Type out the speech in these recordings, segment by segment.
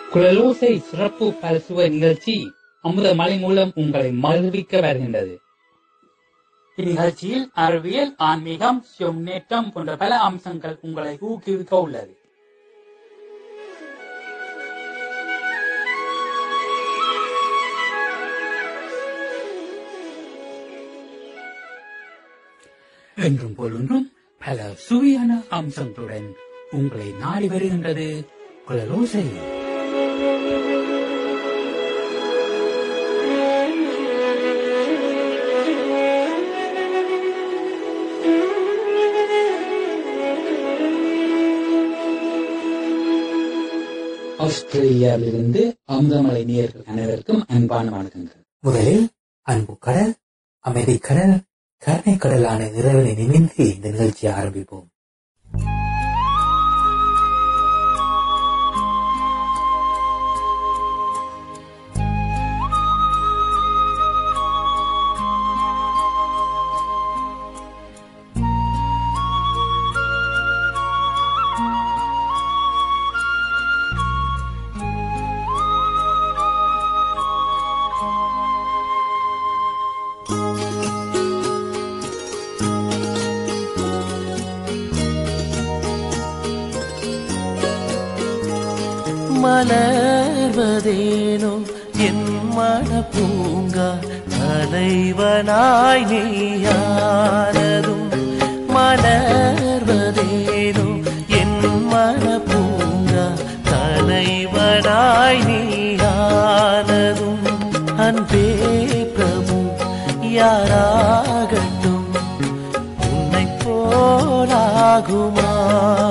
குழலோசை சிறப்பு பரிசுவை நிகழ்ச்சி அமுதமலை மூலம் உங்களை மகிழ்விக்க வருகின்றது இந்நிகழ்ச்சியில் அறிவியல் ஆன்மீகம் முன்னேற்றம் போன்ற பல அம்சங்கள் உங்களை ஊக்குவிக்க உள்ளது என்றும் போலொன்றும் பல சுவையான அம்சங்களுடன் உங்களை நாடி வருகின்றது குழலோசை ஆஸ்திரேலியாவிலிருந்து அமுதமலை நேயர்கள் அனைவருக்கும் அன்பான வணக்கங்கள் முதலில் அன்பு கடல் அமைதி கடல் கருணை கடலான இறைவனை நினைந்து இந்த நிகழ்ச்சியை ஆரம்பிப்போம் மலர்வதேனோ என் மன பூங்கா தலைவனாய் நீயானதும் மலர்வதேனோ என் மன பூங்கா தலைவனாய் நீயானதும் அன்பே பிரபு யாராகட்டும் உன்னை போலாகுமா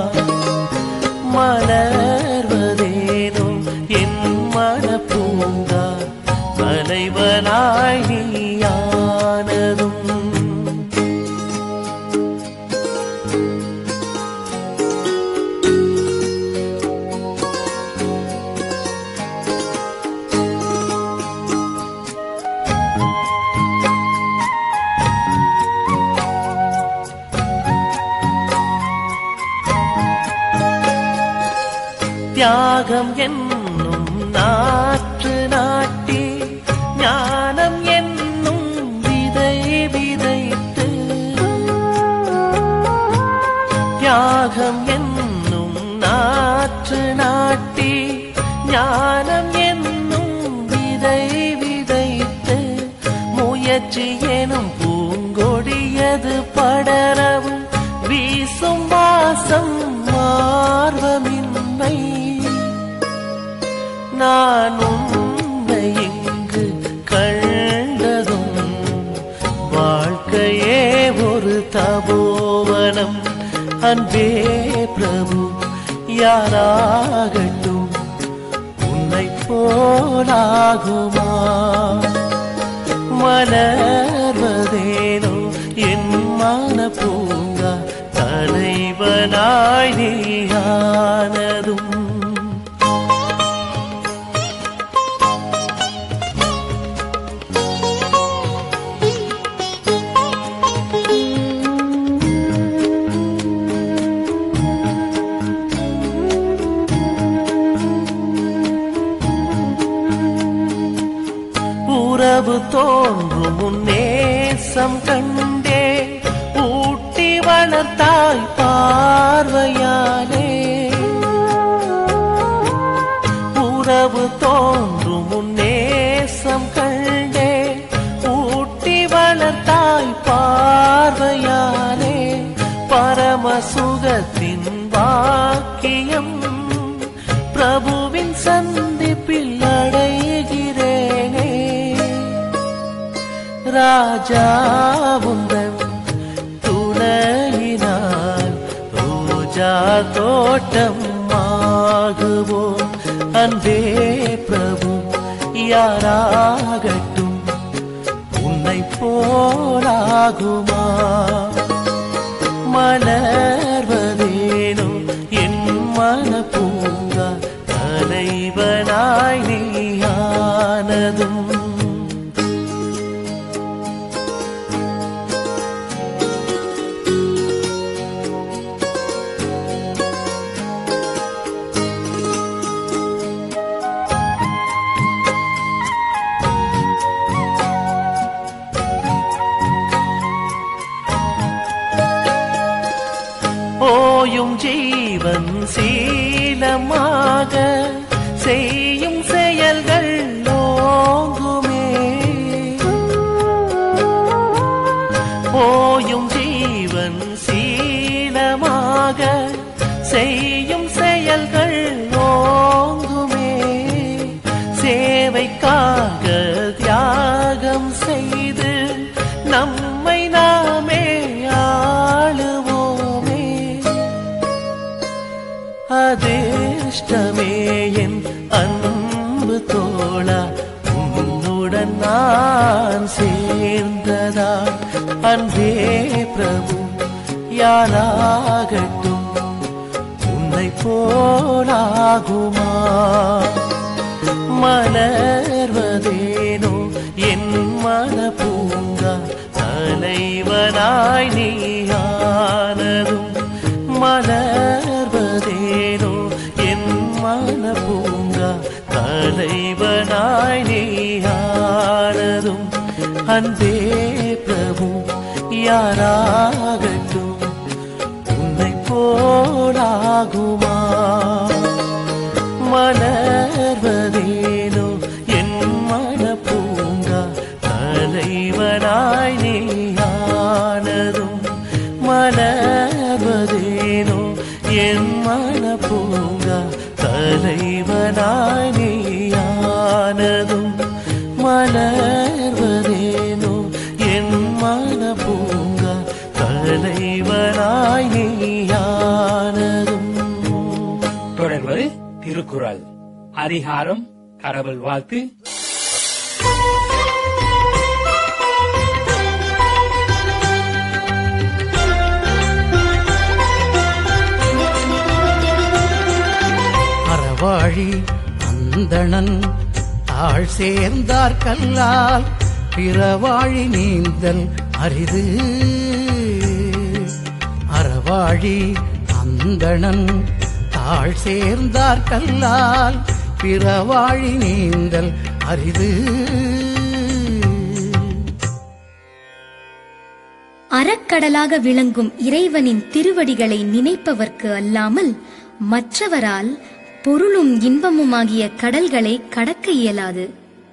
மலர்வதேனோ என் மன பூங்கா தலைவனாய் நீயானதும் தியாகம் என்னும் நாற்று நாட்டி ஞானம் என்னும் விதை விதைத்து தியாகம் என்னும் நாற்று நாட்டி ஞானம் என்னும் விதை விதைத்து முயற்சி எனும் பூங்கொடியது படரவும் வீசும் வாசம் மார்வமின்மை நான் உன்னை இங்கு கண்டதும் வாழ்க்கையே ஒரு தபோவனம் அன்பே பிரபு யாராகட்டும் உன்னை போலாகுமா மலர்வதேனோ என் மன பூங்கா தலைவனாய் நீயானதும் உறவு தோன்றும் முன்னேசம் கண்டே ஊட்டி வளர்த்தாய் பார்வையாலே உறவு தோன்றும் முன்னேசம் கண்டே ஊட்டி வளர்த்தாய் பார்வையாலே பரம சுகத்தின் வாக்கியம் பிரபுவின் சந்திப்பில் அடைகிறேனே ராஜாவுந்தன் துணையினால் ரோஜா தோட்டம் ஆகுவோம் அன்பே பிரபு யாராகட்டும் உன்னை போலாகுமா மலர்வதேனோ என் மன பூங்கா தலைவனாய் நீயானதும் ஓயும் ஜீவன் சீலமாக செய்யும் செயல்கள் ஓங்குமே ஓயும் ஜீவன் சீலமாக செய்யும் செயல்கள் ஓங்குமே சேவைக்காக தியாகம் செய்து நம்மை நாமே ஆளுவோமே அதிர்ஷ்டமே என் அன்பு தோழா உன்னுடன் நான் சேர்ந்ததா அன்பே பிரபு யாராகட்டும் உன்னை போலாகுமா மலர்வதேனோ என் மன பூங்கா தலைவனாய் நீயானதும் மலர்வதேனோ என் மன பூங்கா தலைவனாய் நீயானதும் அன்பே பிரபு யாராகட்டும் உன்னை போலாகுமா மலர்வதேனோ என் மன பூங்கா தலைவனாய் நீயானதும் மலர்வதேனோ என் மன பூங்கா தலைவனாய் நீயானதும் மலர்வதேனோ என் மன பூங்கா தலைவனாய் நீயானதும் தொடர்வது திருக்குறள் அதிகாரம் கடவுள் வாழ்த்து அறவாழி அந்தணன் தாழ் சேர்ந்தார் கல்லால் பிறவாழி நீந்தல் அரிது அறவாழி அந்தணன் தாழ் சேர்ந்தார் கல்லால் பிறவாழி நீந்தல் அரிது அறக்கடலாக விளங்கும் இறைவனின் திருவடிகளை நினைப்பவர்க்கு அல்லாமல் மற்றவரால் பொருளும் இன்பமுமாகிய கடல்களை கடக்க இயலாது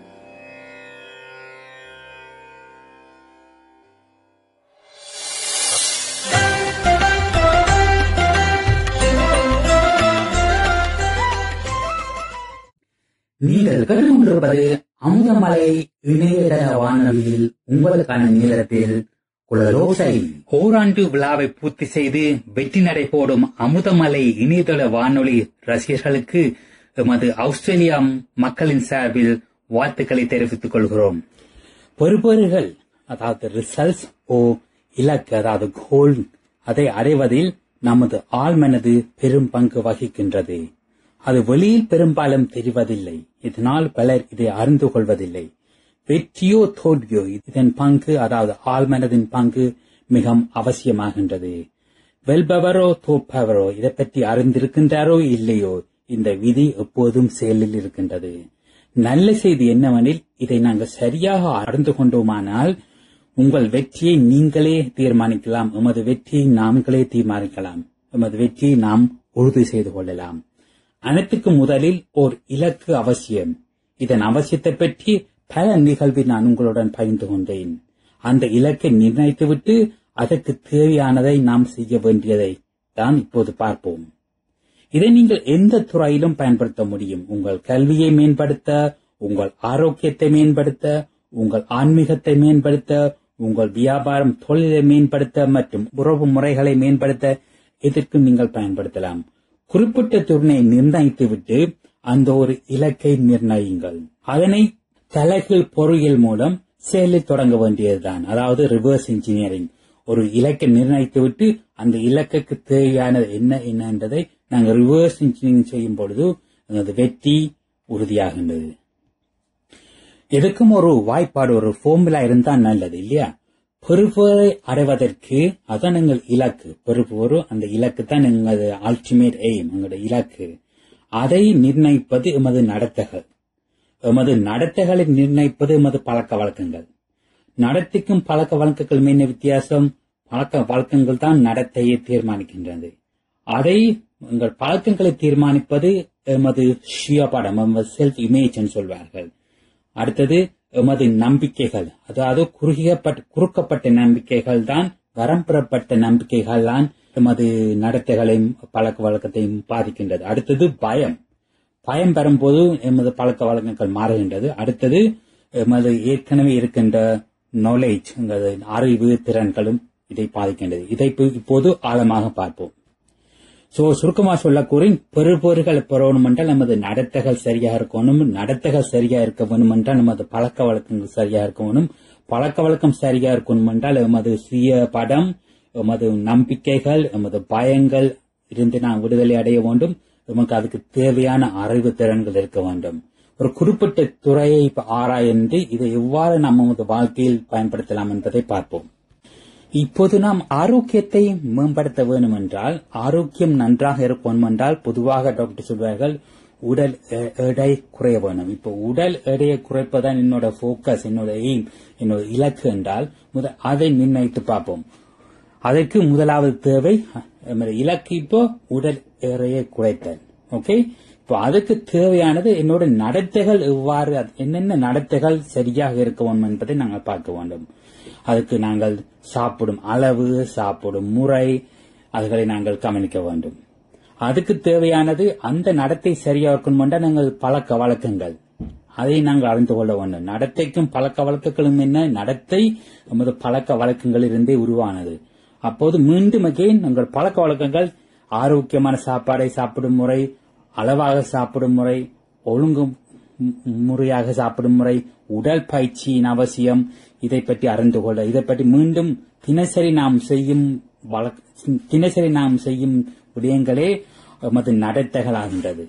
நீங்கள் கேட்டுக்கொண்டிருப்பது அமுதமலை இணையதள வானொலியில் உங்களுக்கான நேரத்தில் குழலோசை ஓராண்டு விழாவை பூர்த்தி செய்து வெற்றி நடை போடும் அமுதமலை இணையதள வானொலி ரசிகர்களுக்கு எமது ஆஸ்திரேலியா மக்களின் சார்பில் வாழ்த்துக்களை தெரிவித்துக் கொள்கிறோம் பெறுபேறுகள் அதாவது ரிசல்ட்ஸ் ஓ இலக்கு அதாவது கோல் அதை அடைவதில் நமது ஆழ்மனது பெரும் பங்கு வகிக்கின்றது அது வெளியில் பெரும்பாலும் தெரிவதில்லை இதனால் பலர் இதை அறிந்து கொள்வதில்லை வெற்றியோ தோல்வியோ இதன் பங்கு அதாவது ஆழ்மனதின் பங்கு மிகவும் அவசியமாகின்றது வெல்பவரோ தோப்பவரோ இதை பற்றி அறிந்திருக்கின்றாரோ இல்லையோ இந்த விதி எப்போதும் செயலில் இருக்கின்றது நல்ல செய்தி என்னவெனில் இதை நாங்கள் சரியாக அறிந்து கொண்டோமானால் உங்கள் வெற்றியை நீங்களே தீர்மானிக்கலாம் எமது வெற்றியை நாம்களே தீர்மானிக்கலாம் எமது வெற்றியை நாம் உறுதி செய்து கொள்ளலாம் அனைத்துக்கும் முதலில் ஓர் இலக்கு அவசியம் இதன் அவசியத்தை பற்றி பல நிகழ்வில் நான் உங்களுடன் பகிர்ந்து கொண்டேன் அந்த இலக்கை நிர்ணயித்துவிட்டு அதற்கு தேவையானதை நாம் செய்ய வேண்டியதை தான் இப்போது பார்ப்போம் இதை நீங்கள் எந்த துறையிலும் பயன்படுத்த முடியும் உங்கள் கல்வியை மேம்படுத்த உங்கள் ஆரோக்கியத்தை மேம்படுத்த உங்கள் ஆன்மீகத்தை மேம்படுத்த உங்கள் வியாபாரம் தொழிலை மேம்படுத்த மற்றும் உறவு முறைகளை மேம்படுத்த இதற்கும் நீங்கள் பயன்படுத்தலாம் குறிப்பிட்ட துறையை நிர்ணயித்துவிட்டு அந்த ஒரு இலக்கை நிர்ணயியுங்கள் அதனை தலைகீழ் பொறியியல் மூலம் செயலில் தொடங்க வேண்டியதுதான் அதாவது ரிவர்ஸ் இன்ஜினியரிங் ஒரு இலக்கை நிர்ணயித்துவிட்டு அந்த இலக்குக்கு தேவையானது என்ன என்னன்றதை நாங்கள் ரிவர்ஸ் இன்ஜினியரிங் செய்யும் பொழுது அந்த வெற்றி உறுதியாகின்றது எதுக்கும் ஒரு வாய்ப்பாடு ஒரு ஃபார்முலா இருந்தா நல்லது இல்லையா பெறுபவரை அடைவதற்கு அதான் எங்கள் இலக்கு பெறுபவர் அந்த இலக்கு தான் எங்களது அல்டிமேட் எய்ம் எங்களோட இலக்கு அதை நிர்ணயிப்பது எமது நடத்தைகள் எமது நடத்தைகளை நிர்ணயிப்பது எமது பழக்க வழக்கங்கள் நடத்தைக்கும் பழக்க வழக்கங்களும் என்ன வித்தியாசம் பழக்க வழக்கங்கள் தான் நடத்தையை தீர்மானிக்கின்றது அதை உங்கள் பழக்கங்களை தீர்மானிப்பது எமது சுயபடம் எமது செல்ஃப் இமேஜ் சொல்வார்கள் அடுத்தது எமது நம்பிக்கைகள் அதாவது குறுகியப்பட்ட குறுக்கப்பட்ட நம்பிக்கைகள் தான் வரம்பெறப்பட்ட நம்பிக்கைகள் தான் எமது நடத்தைகளையும் பழக்க வழக்கத்தையும் பாதிக்கின்றது அடுத்தது பயம் பயம் பெறும்போது எமது பழக்க வழக்கங்கள் மாறுகின்றது அடுத்தது எமது ஏற்கனவே இருக்கின்ற நாலேஜ் அறிவு திறன்களும் இதை பாதிக்கின்றது இதை இப்ப- இப்போது ஆழமாக பார்ப்போம் சோ சுருக்கமா சொல்ல கூறி பெறுபொருகள் பெறணும் என்றால் நமது நடத்தைகள் சரியா இருக்கணும் நடத்தைகள் சரியா இருக்க வேணும் என்றால் நமது பழக்க வழக்கங்கள் சரியா இருக்க வேணும் பழக்க வழக்கம் சரியா இருக்கணும் என்றால் எமது சுய படம் எமது நம்பிக்கைகள் எமது பயங்கள் இருந்து நாம் விடுதலை அடைய வேண்டும் நமக்கு அதுக்கு தேவையான அறிவு திறன்கள் இருக்க வேண்டும் ஒரு குறிப்பிட்ட துறையை இப்ப ஆராய்ந்து இதை எவ்வாறு நாம் நமது வாழ்க்கையில் பயன்படுத்தலாம் என்பதை பார்ப்போம் இப்போது நாம் ஆரோக்கியத்தை மேம்படுத்த வேண்டும் என்றால் ஆரோக்கியம் நன்றாக இருக்கும் என்றால் பொதுவாக டாக்டர் சொல்வார்கள் உடல் எ- எடை குறைய வேணும் இப்போ உடல் எடையை குறைப்பதான் என்னோட போக்கஸ் என்னோட எய்ம் என்னோட இலக்கு என்றால் முத அதை நிர்ணயித்து பார்ப்போம் அதற்கு முதலாவது தேவை நமது இலக்கு இப்போ உடல் எடையை குறைத்தல் ஓகே இப்போ அதுக்கு தேவையானது என்னோட நடத்தைகள் எவ்வாறு அது- என்னென்ன நடத்தைகள் சரியாக இருக்க வேண்டும் என்பதை நாங்கள் பார்க்க வேண்டும் அதுக்கு நாங்கள் சாப்பிடும் அளவு சாப்பிடும் முறை அதுகளை நாங்கள் கவனிக்க வேண்டும் அதுக்கு தேவையானது அந்த நடத்தை சரியா இருக்கணும் என்றால் நாங்கள் பழக்க வழக்கங்கள் அதை நாங்கள் அறிந்து கொள்ள வேண்டும் நடத்தைக்கும் பழக்க வழக்கங்களும் என்ன நடத்தை நமது பழக்க வழக்கங்களிலிருந்தே உருவானது அப்போது மீண்டும் அகெயின் உங்கள் பழக்க வழக்கங்கள் ஆரோக்கியமான சாப்பாடை சாப்பிடும் முறை அளவாக சாப்பிடும் முறை ஒழுங்கும் மு- முறையாக சாப்பிடும் முறை உடல் பயிற்சியின் அவசியம் இதை பற்றி அறிந்து கொள்ள இதை பற்றி மீண்டும் தினசரி நாம் செய்யும் வழக்க- தினசரி நாம் செய்யும் விடயங்களே எமது நடத்தைகளாகின்றது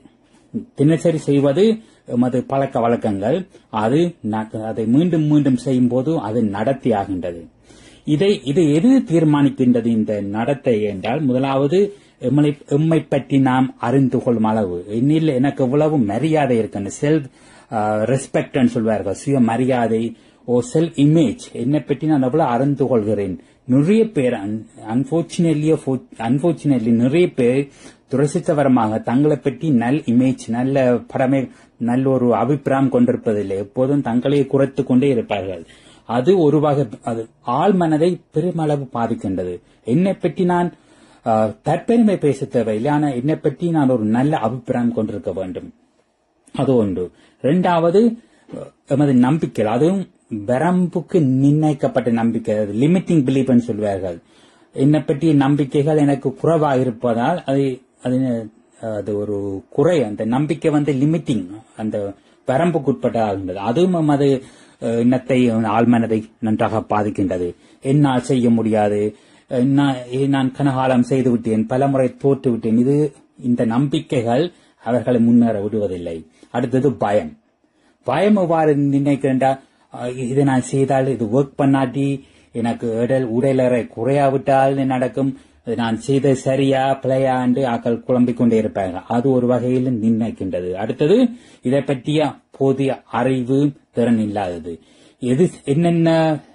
தினசரி செய்வது எமது பழக்க வழக்கங்கள் அது ந- அதை மீண்டும் மீண்டும் செய்யும் போது அது நடத்தி ஆகின்றது இதை இது எது தீர்மானிக்கின்றது இந்த நடத்தை என்றால் முதலாவது எம்மை எம்மை பற்றி நாம் அறிந்து கொள்ளும் அளவு என்னில் எனக்கு எவ்வளவு மரியாதை இருக்கின்ற செல்ஃப் ரெஸ்பெக்ட் சொல்வார்கள் சுய மரியாதை ஓ செல்ஃப் இமேஜ் என்னை பற்றி நான் எவ்வளவு அறிந்து கொள்கிறேன் நிறைய பேர் அன்பார்ச்சுனேட்லி அன்பார்ச்சுனேட்லி நிறைய பேர் துரசித்தவரமாக தங்களை பற்றி நல் இமேஜ் நல்ல படமே நல்ல ஒரு அபிப்பிராயம் கொண்டிருப்பதில்லை எப்போதும் தங்களை குறைத்துக் கொண்டே இருப்பார்கள் அது ஒரு வகை அது ஆள் மனதை பெருமளவு பாதிக்கின்றது என்னை பற்றி நான் ஆஹ், தற்பெருமை பேச தேவையில்லை ஆனால் என்னை பற்றி நான் ஒரு நல்ல அபிப்பிராயம் கொண்டிருக்க வேண்டும் அது ஒன்று இரண்டாவது அஹ், எமது நம்பிக்கை அதுவும் வரம்புக்கு நிர்ணயிக்கப்பட்ட நம்பிக்கை லிமிட்டிங் பிலீஃப் சொல்வார்கள் என்னை பற்றிய நம்பிக்கைகள் எனக்கு குறைவாக இருப்பதால் அது அது அது ஒரு குறை அந்த நம்பிக்கை வந்து லிமிட்டிங் அந்த வரம்புக்குட்பட்டதாகின்றது அதுவும் எமது அஹ், எண்ணத்தை ஆழ்மனதை நன்றாக பாதிக்கின்றது என்னால் செய்ய முடியாது அஹ், நான் ஏ- நான் கனகாலம் செய்து விட்டேன் பலமுறை தோற்று விட்டேன் இது இந்த நம்பிக்கைகள் அவர்களை முன்னேற விடுவதில்லை அடுத்தது பயம் பயம் எவ்வாறு நிர்ணயிக்கிறேன்டா அஹ், இதை நான் செய்தால் இது ஒர்க் பண்ணாட்டி எனக்கு உடல் உடலறை குறையாவிட்டால் என்ன நடக்கும் இது நான் செய்த சரியா பிழையா என்று ஆக்கள் குழம்பிக் கொண்டே இருப்பாங்க அது ஒரு வகையில் நிர்ணயிக்கின்றது அடுத்தது இதை பற்றிய போதிய அறிவு திறன் இல்லாதது எது என்னென்ன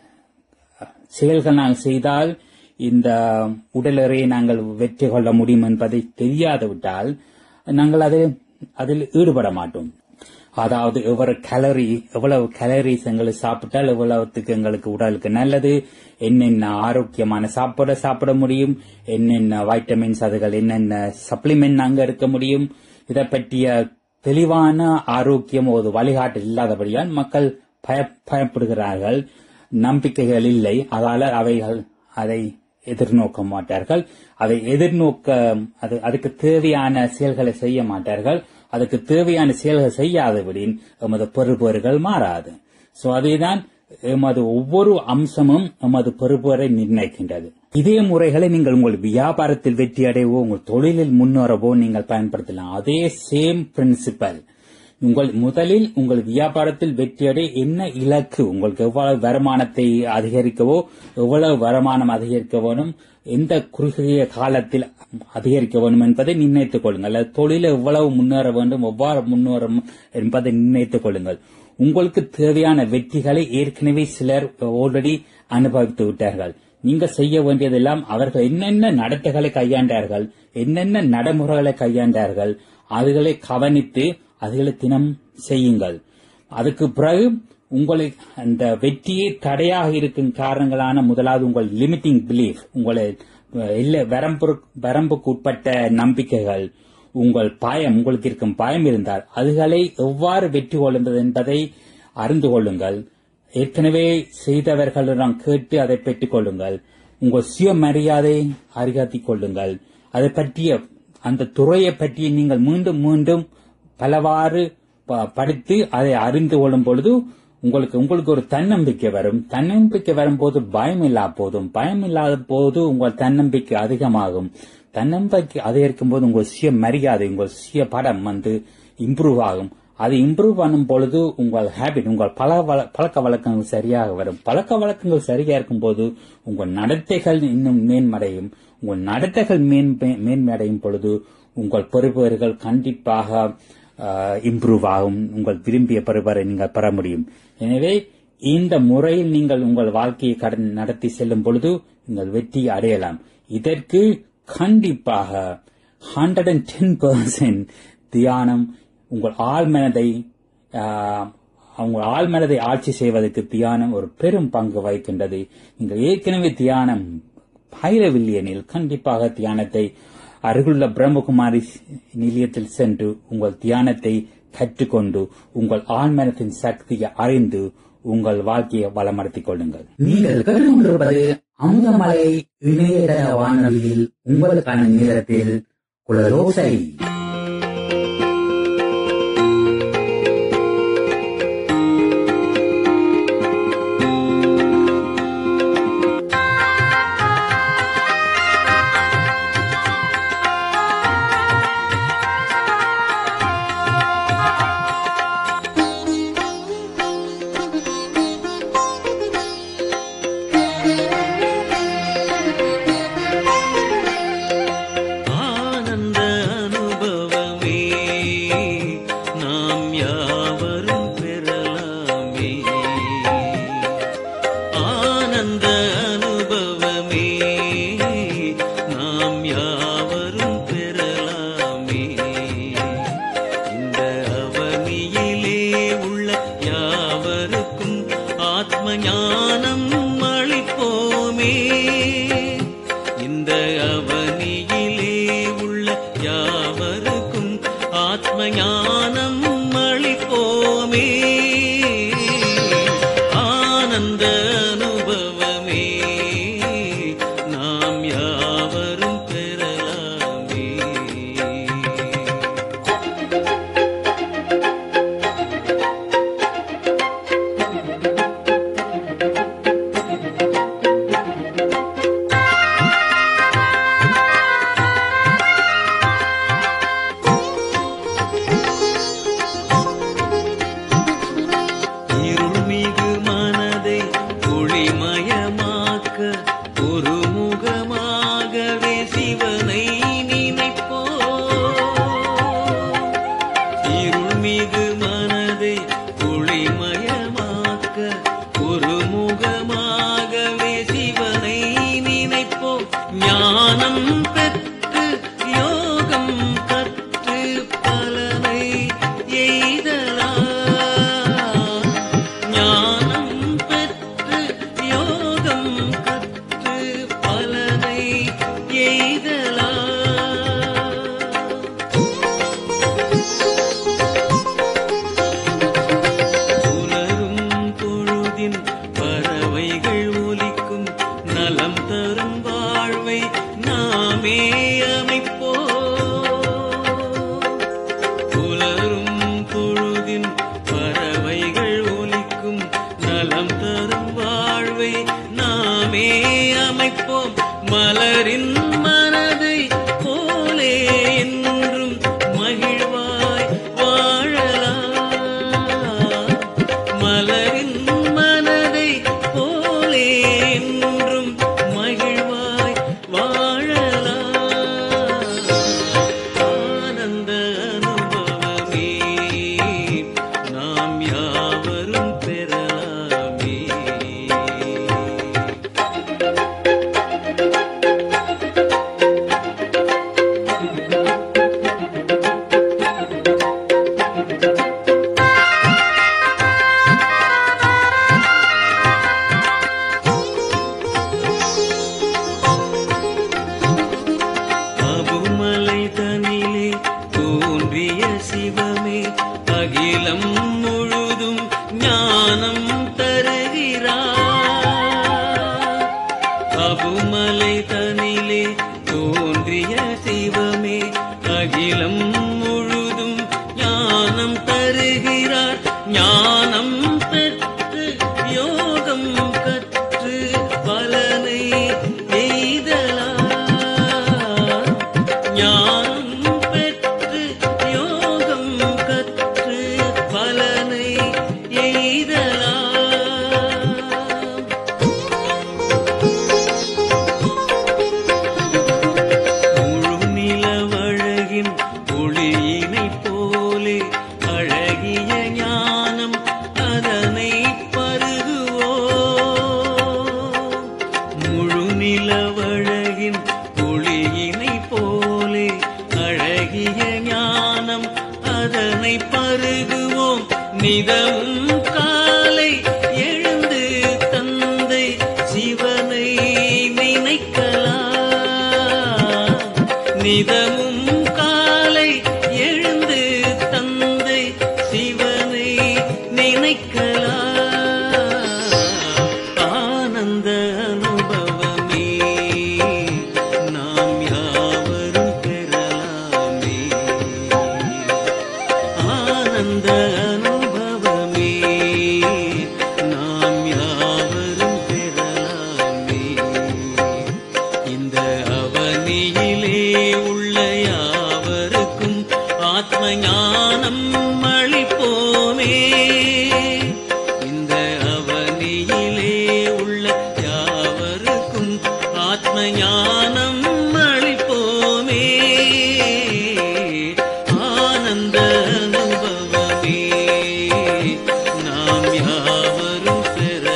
செயல்கள் நாங்கள் செய்தால் இந்த உடலறையை நாங்கள் வெற்றி கொள்ள முடியும் என்பதை தெரியாது விட்டால் நாங்கள் அதில் அதில் ஈடுபட மாட்டோம் அதாவது எவ்வளவு கேலரி எவ்வளவு கேலரிஸ் எங்களுக்கு சாப்பிட்டால் எவ்வளவுத்துக்கு எங்களுக்கு உடலுக்கு நல்லது என்னென்ன ஆரோக்கியமான சாப்பாடு சாப்பிட முடியும் என்னென்ன வைட்டமின்ஸ் அதுகள் என்னென்ன சப்ளிமெண்ட் அங்க எடுக்க முடியும் இதை பற்றிய தெளிவான ஆரோக்கியம் ஒரு வழிகாட்டு இல்லாதபடியால் மக்கள் பய பயப்படுகிறார்கள் நம்பிக்கைகள் இல்லை அதால அவைகள் அதை எதிர்நோக்க மாட்டார்கள் அதை எதிர்நோக்க அது அதுக்கு தேவையான செயல்களை செய்ய மாட்டார்கள் அதுக்கு தேவையான செயல்கள் செய்யாதபடின் எமது பெறுபேறுகள் மாறாது சோ அதுதான் எமது ஒவ்வொரு அம்சமும் எமது பெறுபேறை நிர்ணயிக்கின்றது இதே முறைகளை நீங்கள் உங்கள் வியாபாரத்தில் வெற்றி அடைவோ உங்கள் தொழிலில் முன்னேறவோ நீங்கள் பயன்படுத்தலாம் அதே சேம் பிரின்சிபல் உங்கள் முதலில் உங்கள் வியாபாரத்தில் வெற்றியடை என்ன இலக்கு உங்களுக்கு எவ்வளவு வருமானத்தை அதிகரிக்கவோ எவ்வளவு வருமானம் அதிகரிக்க வேணும் எந்த குறுகிய காலத்தில் அதிகரிக்க வேண்டும் என்பதை நிர்ணயித்துக் கொள்ளுங்கள் அல்லது தொழில எவ்வளவு முன்னேற வேண்டும் எவ்வாறு முன்னேறும் என்பதை நிர்ணயித்துக் கொள்ளுங்கள் உங்களுக்கு தேவையான வெற்றிகளை ஏற்கனவே சிலர் ஆல்ரெடி அனுபவித்து விட்டார்கள் நீங்க செய்ய வேண்டியதெல்லாம் அவர்கள் என்னென்ன நடத்தைகளை கையாண்டார்கள் என்னென்ன நடைமுறைகளை கையாண்டார்கள் அதுகளை கவனித்து அதுகளை தினம் செய்யுங்கள் அதுக்கு பிறகு உங்களை அந்த வெற்றியை தடையாக இருக்கும் காரணங்களான முதலாவது உங்கள் லிமிட்டிங் பிலீஃப் உங்களை அஹ், இல்ல வரம்பு வரம்புக்கு உட்பட்ட நம்பிக்கைகள் உங்கள் பயம் உங்களுக்கு இருக்கும் பயம் இருந்தால் அதுகளை எவ்வாறு வெற்றி கொள்ளுന്നത് என்பதை அறிந்து கொள்ளுங்கள் ஏற்கனவே செய்தவர்களிடம் கேட்டு அதை பெற்றுக் கொள்ளுங்கள் உங்கள் சுயமரியாதை அறிகாத்திக் கொள்ளுங்கள் அதை பற்றிய அந்த துறையை பற்றி நீங்கள் மீண்டும் மீண்டும் பலவாறு ப- படித்து அதை அறிந்து கொள்ளும் பொழுது உங்களுக்கு உங்களுக்கு ஒரு தன்னம்பிக்கை வரும் தன்னம்பிக்கை வரும்போது பயம் இல்லா போதும் பயம் இல்லாத போது உங்கள் தன்னம்பிக்கை அதிகமாகும் தன்னம்பிக்கை அதிகரிக்கும் போது உங்கள் சுய மரியாதை உங்கள் சுய படம் வந்து இம்ப்ரூவ் ஆகும் அது இம்ப்ரூவ் பண்ணும் பொழுது உங்கள் ஹேபிட் உங்கள் பல வழ- பழக்க வழக்கங்கள் சரியாக வரும் பழக்க வழக்கங்கள் சரியா இருக்கும் போது உங்கள் நடத்தைகள் இன்னும் மேன்மடையும் உங்கள் நடத்தைகள் மேன் மேன்மடையும் பொழுது உங்கள் பெறுபவர்கள் கண்டிப்பாக இம்ப்ரூவ் ஆகும் உங்கள் விரும்பிய பெறுபவரை நீங்கள் பெற முடியும் எனவே இந்த முறையில் நீங்கள் உங்கள் வாழ்க்கையை கடன் நடத்தி செல்லும் பொழுது நீங்கள் வெற்றி அடையலாம் இதற்கு கண்டிப்பாக ஹண்ட்ரட் அண்ட் டென் தியானம் உங்கள் ஆழ்மனதை ஆஹ், உங்கள் ஆழ்மனதை ஆட்சி செய்வதற்கு தியானம் ஒரு பெரும் பங்கு வகிக்கின்றது நீங்கள் ஏற்கனவே தியானம் பயிரவில்லையெனில் கண்டிப்பாக தியானத்தை அருகுள்ள பிரம்மகுமாரி நிலையத்தில் சென்று உங்கள் தியானத்தை கற்றுக்கொண்டு உங்கள் ஆழ்மனத்தின் சக்தியை அறிந்து உங்கள் வாழ்க்கையை வளமடுத்திக் கொள்ளுங்கள் நீங்கள் கேட்டுக்கொண்டிருப்பது அமுதமலை இணையதள வானொலியில் உங்களுக்கான நேரத்தில் குழலோசை ஆனந்த அனுபவமே நாம் யாவரும் பெறலாமே ஆனந்த அனுபவமே நாம் யாவரும் பெறலாமே இந்த அவனியிலே உள்ள யாவருக்கும் ஆத்ம ஞானம் அளிப்போமே இந்த அவனியிலே உள்ள யாவருக்கும் ஆத்ம ஞானம் அளிப்போமே ஆனந்த அனுபவமே நாம் யாவரும் பெறலாமே தெய்வமே அகிலம் முழுதும் ஞானம் தருகிறார் ஞானம் பெற்று யோகம் கற்று பலனை எய்தலார் ஞானம் பெற்று யோகம் கற்று பலனை எய்தலார் முழு நிலவழகின் ஒளியினைப் போலே அழகிய ஞானம் அதனை பருகுவோ முழு நிலவழகின் ஒளியினைப் போலே அழகிய ஞானம் அதனை பருகுவோம் நிதமும் காலை எழுந்து தந்தை சிவனை நினைக்கலாம் நிதமும் காலை எழுந்து தந்தை சிவனை நினைக்கலாம் ஆனந்த அனுபவமே நாம் யாவரும் பெறலாமே ஆனந்த அனுபவமே நாம் யாவரும் பெறலாமே இந்த அவனியிலே உள்ள யாவருக்கும் ஆத்ம ஞானம் அளிப்போமே இந்த அவனியிலே உள்ள யாவருக்கும் ஆத்ம ஞானம் அளிப்போமே ஆனந்த அனுபவமே நாம் யாவரும்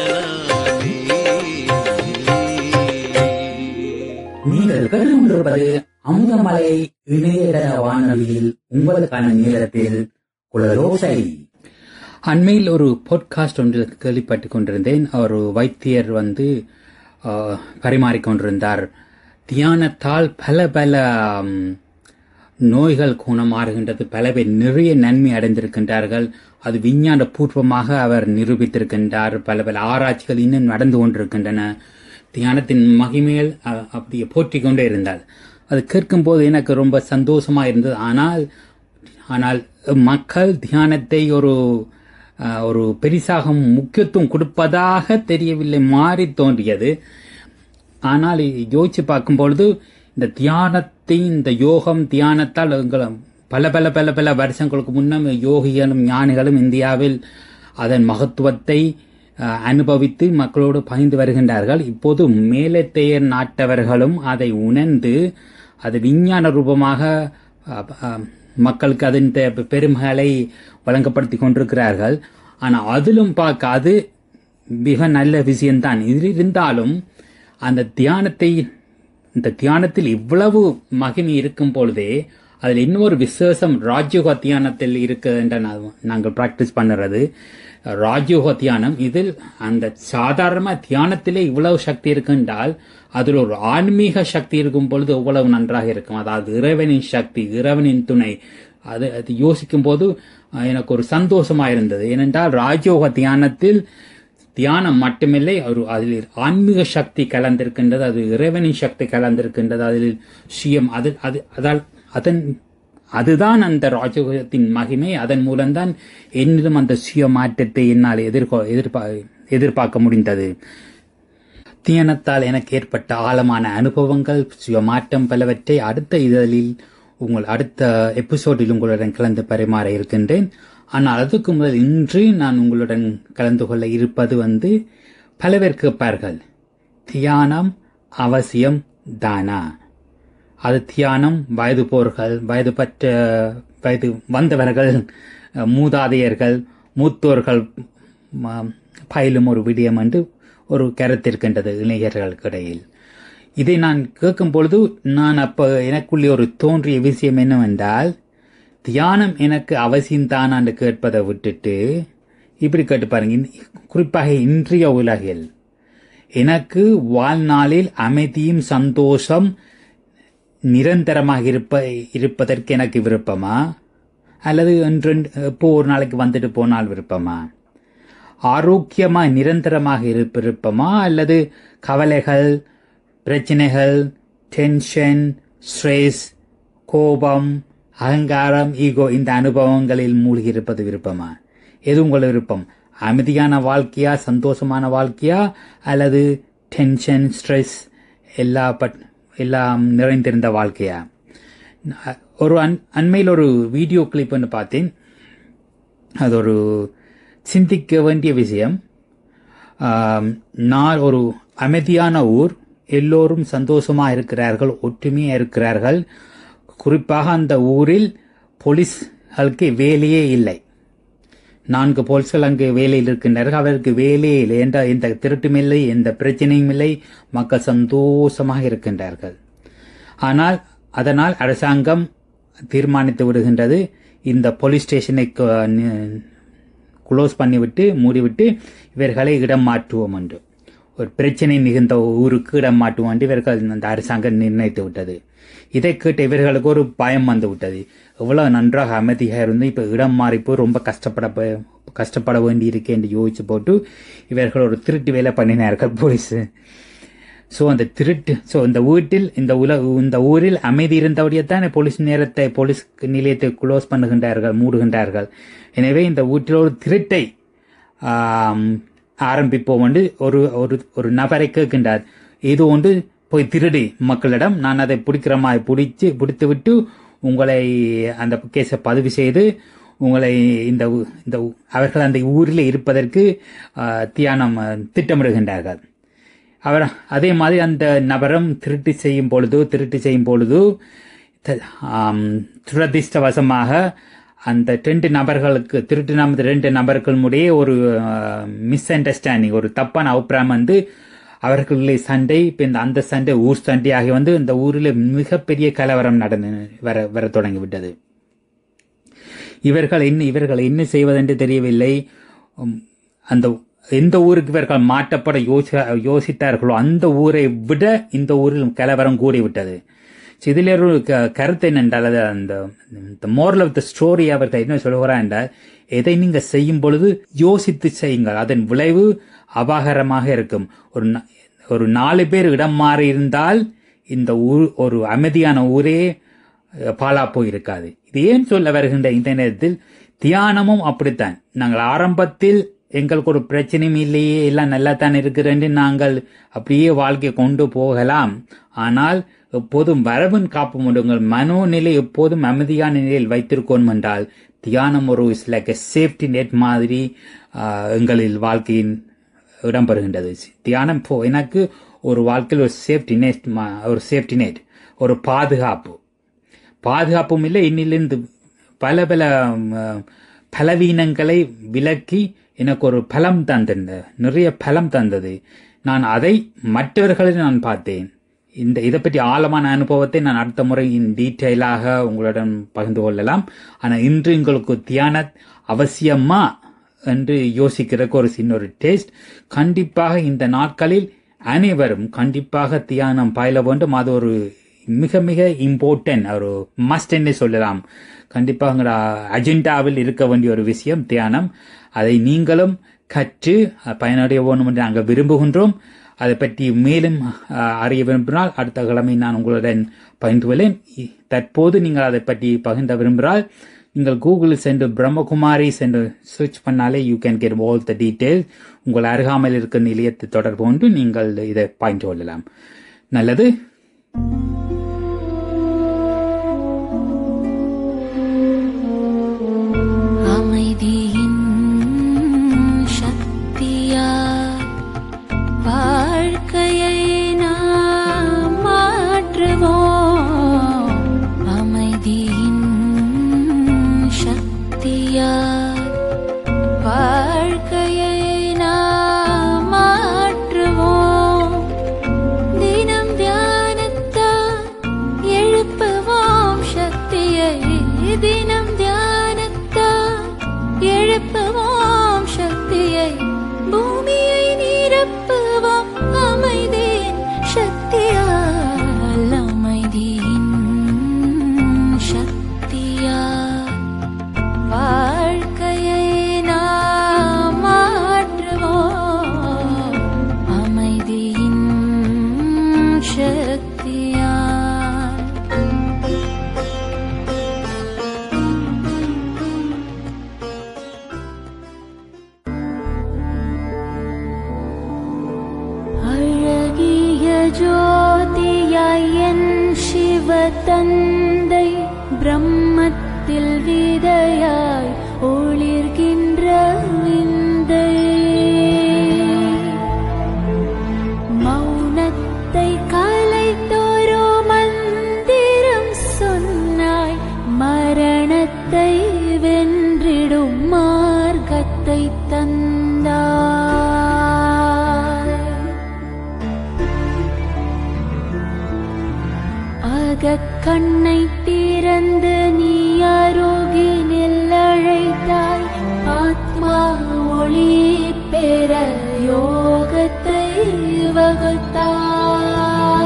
பெறலாமே நீங்கள் கேட்டுக்கொண்டிருப்பது அமுதமலை இணையதள வானொலியில் உங்களுக்கான நேரத்தில் குளரோசை அண்மையில் ஒரு பாட்காஸ்ட் ஒன்றில் கேள்விப்பட்டுக் கொண்டிருந்தேன் ஒரு வைத்தியர் வந்து ஆஹ், பரிமாறிக்கொண்டிருந்தார் தியானத்தால் பல பல ம், நோய்கள் குணமாறுகின்றது பல பேர் நிறைய நன்மை அடைந்திருக்கின்றார்கள் அது விஞ்ஞான பூர்வமாக அவர் நிரூபித்திருக்கின்றார் பல பல ஆராய்ச்சிகள் இன்னும் நடந்து கொண்டிருக்கின்றன தியானத்தின் மகிமைகள் அ- அப்படியே போற்றிக் கொண்டே இருந்தார் அது கேட்கும்போது எனக்கு ரொம்ப சந்தோஷமா இருந்தது ஆனால் ஆனால் மக்கள் தியானத்தை ஒரு அஹ், ஒரு பெரிசாக முக்கியத்துவம் கொடுப்பதாக தெரியவில்லை மாறி தோன்றியது ஆனால் யோசிச்சு பார்க்கும் பொழுது இந்த தியானத்தை இந்த யோகம் தியானத்தால் எங்களை பல பல பல பல வருஷங்களுக்கு முன்னம் யோகிகளும் ஞானிகளும் இந்தியாவில் அதன் மகத்துவத்தை அஹ், அனுபவித்து மக்களோடு பகிர்ந்து வருகின்றார்கள் இப்போது மேலத்தையர் நாட்டவர்களும் அதை உணர்ந்து அது விஞ்ஞான ரூபமாக அஹ், அஹ், மக்களுக்கு அதன் தெ- பெருமைகளை வழங்கப்படுத்தி கொண்டிருக்கிறார்கள் ஆனால் அதிலும் பார்க்க அது மிக நல்ல விஷயம்தான் இது இருந்தாலும் அந்த தியானத்தை இந்த தியானத்தில் இவ்வளவு மகிமை இருக்கும் பொழுதே அதில் இன்னொரு விசேஷம் ராஜயோக தியானத்தில் இருக்குது என்ற நா- நாங்கள் பிராக்டிஸ் பண்ணுறது ராஜயோக தியானம் இதில் அந்த சாதாரண தியானத்திலே இவ்வளவு சக்தி இருக்குன்றால் அதில் ஒரு ஆன்மீக சக்தி இருக்கும் பொழுது எவ்வளவு நன்றாக இருக்கும் அதாவது இறைவனின் சக்தி இறைவனின் துணை அது அது யோசிக்கும் போது அஹ், எனக்கு ஒரு சந்தோஷமா இருந்தது ஏனென்றால் ராஜயோக தியானத்தில் தியானம் மட்டுமில்லை ஒரு அதில் ஆன்மீக சக்தி கலந்திருக்கின்றது அது இறைவனின் சக்தி கலந்திருக்கின்றது அதில் சுயம் அது அது அதால் அதன் அதுதான் அந்த ராஜயோகத்தின் மகிமை அதன் மூலம்தான் என்னிலும் அந்த சுய மாற்றத்தை என்னால் எதிர்கொ எதிர்பா எதிர்பார்க்க முடிந்தது தியானத்தால் எனக்கு ஏற்பட்ட ஆழமான அனுபவங்கள் சுயமாற்றம் பலவற்றை அடுத்த இதழில் உங்கள் அடுத்த எபிசோடில் உங்களுடன் கலந்து பரிமாற இருக்கின்றேன் ஆனால் அதுக்கு முதல் இன்று நான் உங்களுடன் கலந்து கொள்ள இருப்பது வந்து பல பேர் கேட்பார்கள் தியானம் அவசியம் தானா அது தியானம் வயது போர்கள் வயது பற்ற வயது வந்தவர்கள் அஹ், மூதாதையர்கள் மூத்தோர்கள் ம- பயிலும் ஒரு விடயம் என்று ஒரு கருத்து இருக்கின்றது இளைஞர்களுக்கு இடையில் இதை நான் கேட்கும் பொழுது நான் அப்ப எனக்குள்ளே ஒரு தோன்றிய விஷயம் என்னவென்றால் தியானம் எனக்கு அவசியம்தான் என்று கேட்பதை விட்டுட்டு இப்படி கேட்டு பாருங்க இந்த- குறிப்பாக இன்றைய உலகில் எனக்கு வாழ்நாளில் அமைதியும் சந்தோஷம் நிரந்தரமாக இருப்ப இருப்பதற்கு எனக்கு விருப்பமா அல்லது ஒன்று எப்போ ஒரு நாளைக்கு வந்துட்டு போனால் விருப்பமா ஆரோக்கியமா நிரந்தரமாக இருப்ப விருப்பமா அல்லது கவலைகள் பிரச்சனைகள் டென்ஷன் ஸ்ட்ரெஸ் கோபம் அகங்காரம் ஈகோ இந்த அனுபவங்களில் மூழ்கி இருப்பது விருப்பமா எது உங்கள் விருப்பம் அமைதியான வாழ்க்கையா சந்தோஷமான வாழ்க்கையா அல்லது டென்ஷன் ஸ்ட்ரெஸ் எல்லா பட் எல்லாம் நிறைந்திருந்த வாழ்க்கையா ந- ஒரு அன் அண்மையில் ஒரு வீடியோ கிளிப் ஒன்று பார்த்தேன் அது ஒரு சிந்திக்க வேண்டிய விஷயம் ஆம், நான் ஒரு அமைதியான ஊர் எல்லோரும் சந்தோஷமா இருக்கிறார்கள் ஒற்றுமையா இருக்கிறார்கள் குறிப்பாக அந்த ஊரில் போலீஸ்களுக்கு வேலையே இல்லை நான்கு போலீஸ்கள் அங்கு வேலையில் இருக்கின்றார்கள் அவருக்கு வேலையே இல்லை என்ற எந்த திருட்டும் இல்லை எந்த பிரச்சனையும் இல்லை மக்கள் சந்தோஷமாக இருக்கின்றார்கள் ஆனால் அதனால் அரசாங்கம் தீர்மானித்து விடுகின்றது இந்த போலீஸ் ஸ்டேஷனை க்ளோஸ் பண்ணிவிட்டு மூடிவிட்டு இவர்களை இடம் மாற்றுவோம் என்று ஒரு பிரச்சனை மிகுந்த ஊருக்கு இடம் மாற்றுவோம் என்று இவர்கள் அந்த அரசாங்கம் நிர்ணயித்து விட்டது இதை கேட்டு இவர்களுக்கு ஒரு பயம் வந்து விட்டது எவ்வளவு நன்றாக அமைதியாக இருந்து இப்ப இடம் மாறி போய் ரொம்ப கஷ்டப்பட ப- கஷ்டப்பட வேண்டி இருக்கே என்று யோசிச்சு போட்டு இவர்கள் ஒரு திருட்டு வேலை பண்ணினார்கள் போலீஸ் ஸோ அந்த திருட்டு ஸோ இந்த வீட்டில் இந்த உல இந்த ஊரில் அமைதி இருந்தபடியே தான் போலீஸ் நேரத்தை போலீஸ் நிலையத்தை க்ளோஸ் பண்ணுகின்றார்கள் மூடுகின்றார்கள் எனவே இந்த வீட்டில் ஒரு திருட்டை ஆம், ஆரம்பிப்போம் என்று ஒரு ஒரு ஒரு நபரை கேட்கின்றார் இது ஒன்று போய் திருடி மக்களிடம் நான் அதை பிடிக்கிற மாதிரி பிடிச்சு பிடித்து விட்டு உங்களை அந்த கேஸை பதிவு செய்து உங்களை இந்த ஊ- இந்த ஊ- அவர்கள் அந்த ஊரில் இருப்பதற்கு ஆ, தியானம் ஆ, திட்டமிடுகின்றார்கள் அவர் அதே மாதிரி அந்த நபரும் திருட்டு செய்யும் பொழுது திருட்டு செய்யும் பொழுது த- ஆம், துரதிர்ஷ்டவசமாக அந்த ரெண்டு நபர்களுக்கு திருட்டு நமது ரெண்டு நபர்கள் முடிய ஒரு மிஸ் அண்டர்ஸ்டாண்டிங் ஒரு தப்பான அபிப்பிராயம் வந்து அவர்களுடைய சண்டை இப்ப இந்த அந்த சண்டை ஊர் சண்டை ஆகி வந்து இந்த ஊரில் மிகப்பெரிய கலவரம் நடந்து வர வர தொடங்கிவிட்டது இவர்கள் என்ன இவர்கள் என்ன செய்வதென்று தெரியவில்லை உம், அந்த எந்த ஊருக்கு இவர்கள் மாற்றப்பட யோசி யோசித்தார்களோ அந்த ஊரை விட இந்த ஊரில் கலவரம் கூடிவிட்டது So, இதில் ஒரு க- கருத்து என்னென்றால் அது அந்த மோரல் ஆஃப் த ஸ்டோரி அவர்கள் என்ன சொல்கிறார் என்றால் எதை நீங்க செய்யும் பொழுது யோசித்து செய்யுங்கள் அதன் விளைவு அபாகரமாக இருக்கும் ஒரு நா- ஒரு நாலு பேர் இடம் மாறி இருந்தால் இந்த ஊர் ஒரு அமைதியான ஊரே அஹ், பாழா போயிருக்காது இது ஏன் சொல்ல வருகின்ற இந்த நேரத்தில் தியானமும் அப்படித்தான் நாங்கள் ஆரம்பத்தில் எங்களுக்கு ஒரு பிரச்சனையும் இல்லையே எல்லாம் நல்லா தான் இருக்கிறேன்னு நாங்கள் அப்படியே வாழ்க்கை கொண்டு போகலாம் ஆனால் எப்போதும் வரவன் காப்பும் உங்கள் மனோநிலை எப்போதும் அமைதியான நிலையில் வைத்திருக்கணும் என்றால் தியானம் ஒரு இஸ் லைக் சேஃப்டி நெட் மாதிரி ஆஹ், எங்களில் வாழ்க்கையின் இடம்பெறுகின்றது தியானம் போ எனக்கு ஒரு வாழ்க்கையில் ஒரு சேஃப்டி நெட் ஒரு சேஃப்டி நெட் ஒரு பாதுகாப்பு பாதுகாப்பும் இல்லை இன்னிலிருந்து பல பல ம், பலவீனங்களை விலக்கி எனக்கு ஒரு பலம் தந்தது நிறைய பலம் தந்தது நான் அதை மற்றவர்களில் நான் பார்த்தேன் இந்த இதை பற்றி ஆழமான அனுபவத்தை நான் அடுத்த முறை இன் டீட்டெயிலாக உங்களுடன் பகிர்ந்து கொள்ளலாம் ஆனால் இன்று உங்களுக்கு தியான அவசியமா என்று யோசிக்கிறதுக்கு ஒரு சின்ன ஒரு டேஸ்ட் கண்டிப்பாக இந்த நாட்களில் அனைவரும் கண்டிப்பாக தியானம் பயில வேண்டும் அது ஒரு மிக மிக இம்பார்ட்டன்ட் ஒரு மஸ்ட் என்று சொல்லலாம் கண்டிப்பாக உங்களோட அஜெண்டாவில் இருக்க வேண்டிய ஒரு விஷயம் தியானம் அதை நீங்களும் கற்று பயனடைய வேண்டும் என்று நாங்கள் விரும்புகின்றோம் அதை பற்றி மேலும் அஹ், அறிய விரும்பினால் அடுத்த கிழமை நான் உங்களுடன் பகிர்ந்து கொள்ளேன் இ- தற்போது நீங்கள் அதை பற்றி பகிர்ந்த விரும்பினால் நீங்கள் கூகுளில் சென்று பிரம்மகுமாரி சென்று சர்ச் பண்ணாலே you can get all the detail உங்கள் அருகாமையில் இருக்கிற நிலையத்தை தொடர்பு கொண்டு நீங்கள் இதை பகிர்ந்து கொள்ளலாம் நல்லது அமைதியின் சக்தியால் வாழ்க்கையை நாம் மாற்றுவோம் அமைதியின் சக்தியால் வாழ்க்கையை நாம் மாற்றுவோம் தினம் தியானத்தால் தந்தை பிரம்மத்தில் விதையாய் ஒளிர்கின்ற விந்தை மௌனத்தை கலைத்தொரு மந்திரம் சொன்னாய் மரணத்தை வென்றிடும் மார்க்கத்தை தந்தாய் அகக் கண்ணை திறந்து நீ அருகினில் அழைத்தாய் ஆத்மா ஒளி பெற யோகத்தை வகுத்தாய்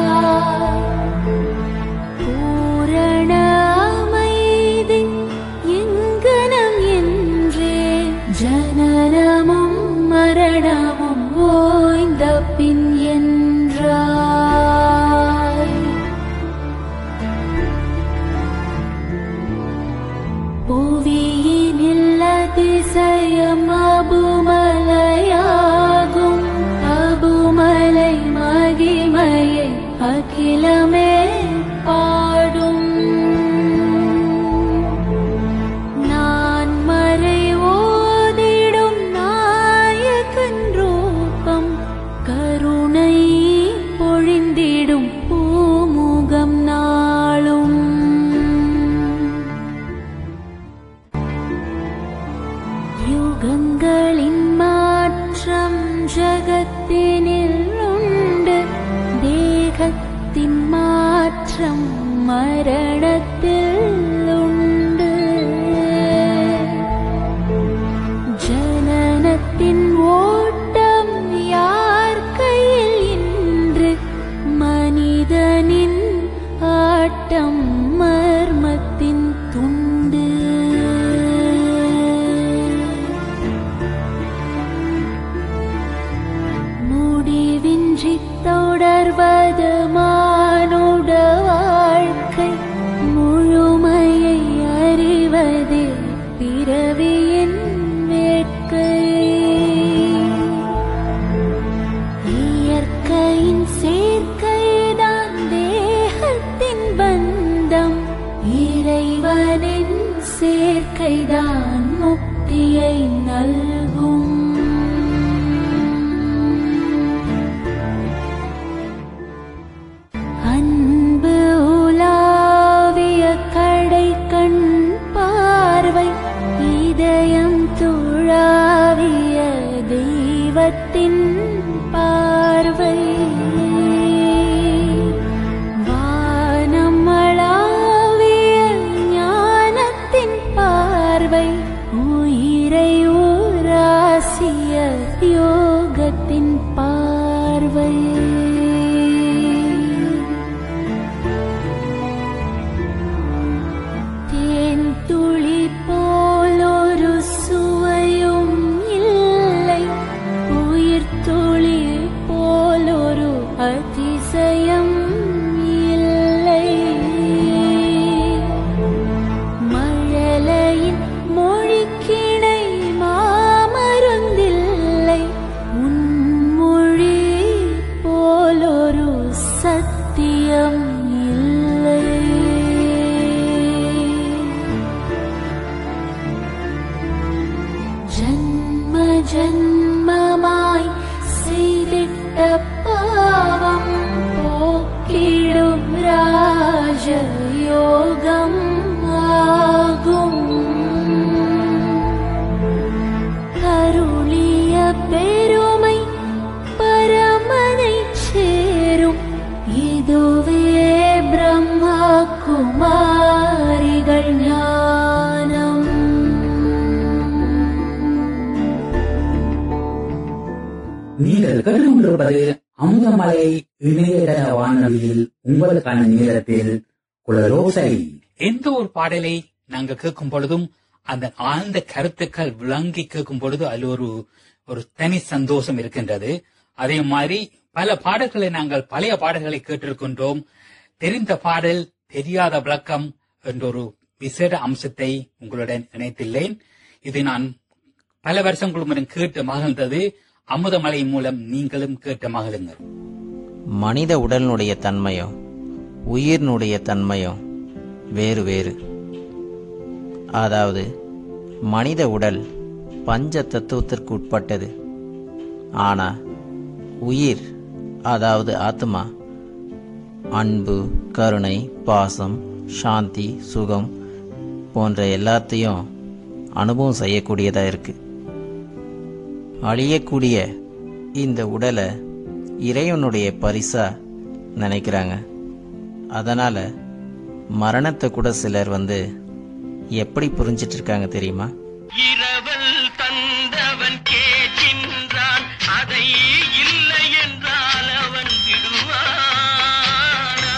பூரண அமைதி எங்கனம் என்றே ஜனனமும் மரணமும் ஓய்ந்த பின் என்றாய் புவியினில் அதிசயம் அபுமலையாகும் அபுமலை மகிமையை அகிலமே பாடும் நான் மறை ஓதிடும் நாயகன் ரூபம் கருணை பொழிந்திடும் பூமுகம் நாளும் யுகங்களின் மாற்றம் ஜகத்தினில் உண்டு தேகத்தின் மாற்றம் மரணத்தில் உண்டு ஜனனத்தின் ஓட்டம் யார் கையில் இன்று மனிதனின் ஆட்டம் மர்மத்தின் துண்டு முடிவின்றி தொடர்வது மானுட வாழ்க்கை முழுமையை அறிவதே பிறவியின் வேட்கை இயற்கையின் சேர்க்கைதான் தேகத்தின் பந்தம் இறைவனின் சேர்க்கைதான் முக்தியை நல்கும் அன்பு உலாவிய கடை கண் பார்வை இதயம் துழாவிய தெய்வத்தின் பார்வை வானம் அளாவிய ஞானத்தின் பார்வை உயிரை ஊராசிய யோகத்தின் பார்வை தேன் துளி போலொரு சுவையும் இல்லை உயிர் துளி போலொரு அதிசயம் இல்லை மழலையின் மொழிக்கிணை மாமருந்தில்லை உன்மொழி போலொரு சத்தியம் இல்லை ஜன்ம ஜன்மமாய் செய்திட்ட பாவம் போக்கிடும் ராஜ யோகம் ஆகும் அருளிய பெருமை பரமனை சேரும் இதுவே பிரம்மா குமாரிகள் ஞானம் நீங்கள் கேட்டுக்கொண்டிருப்பது அமுதமலை இணையதள வானொலியில் உங்களுக்கான நேரத்தில் குளரோசை எந்த ஒரு பாடலை நாங்கள் கேட்கும் பொழுதும் அந்த ஆழ்ந்த கருத்துக்கள் விளங்கி கேட்கும் பொழுது அதில் ஒரு ஒரு தனி சந்தோஷம் இருக்கின்றது அதே மாதிரி பல பாடல்களை நாங்கள் பழைய பாடல்களை கேட்டிருக்கின்றோம் தெரிந்த பாடல் தெரியாத விளக்கம் என்ற ஒரு விசேட அம்சத்தை உங்களுடன் இணைத்துள்ளேன் இது நான் பல வருஷங்களுக்கு முன் கேட்டு மகிழ்ந்தது அமுதமலை மூலம் நீங்களும் கேட்டு மகிழுங்கள் மனித உடலினுடைய தன்மையோ உயிரினுடைய தன்மையோ வேறு வேறு அதாவது மனித உடல் பஞ்ச தத்துவத்திற்கு உட்பட்டது ஆனா உயிர் அதாவது ஆத்மா அன்பு கருணை பாசம் சாந்தி சுகம் போன்ற எல்லாத்தையும் அனுபவம் செய்யக்கூடியதா இருக்கு அழியக்கூடிய இந்த உடலை இறைவனுடைய பரிசா நினைக்கிறாங்க அதனால மரணத்தை கூட சிலர் வந்து எப்படி புரிஞ்சிட்டு இருக்காங்க தெரியுமா இரவல் தந்தவன் கேட்கின்றான் அதை இல்லை என்றால் அவன் விடுவானா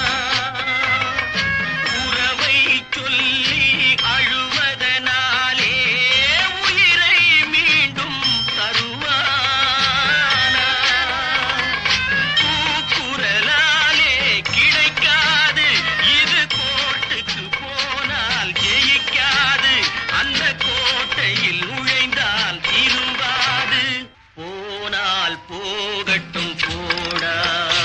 உறவை சொல்லி அழுவதனாலே உயிரை மீண்டும் தருவானா கூக்குரலாலே கிடைக்காது இது கோர்ட்டுக்கு போனால் ஜெயிக்காது அந்த கோட்டையில் நுழைந்தால் திரும்பாது போனால் போகட்டும் போடா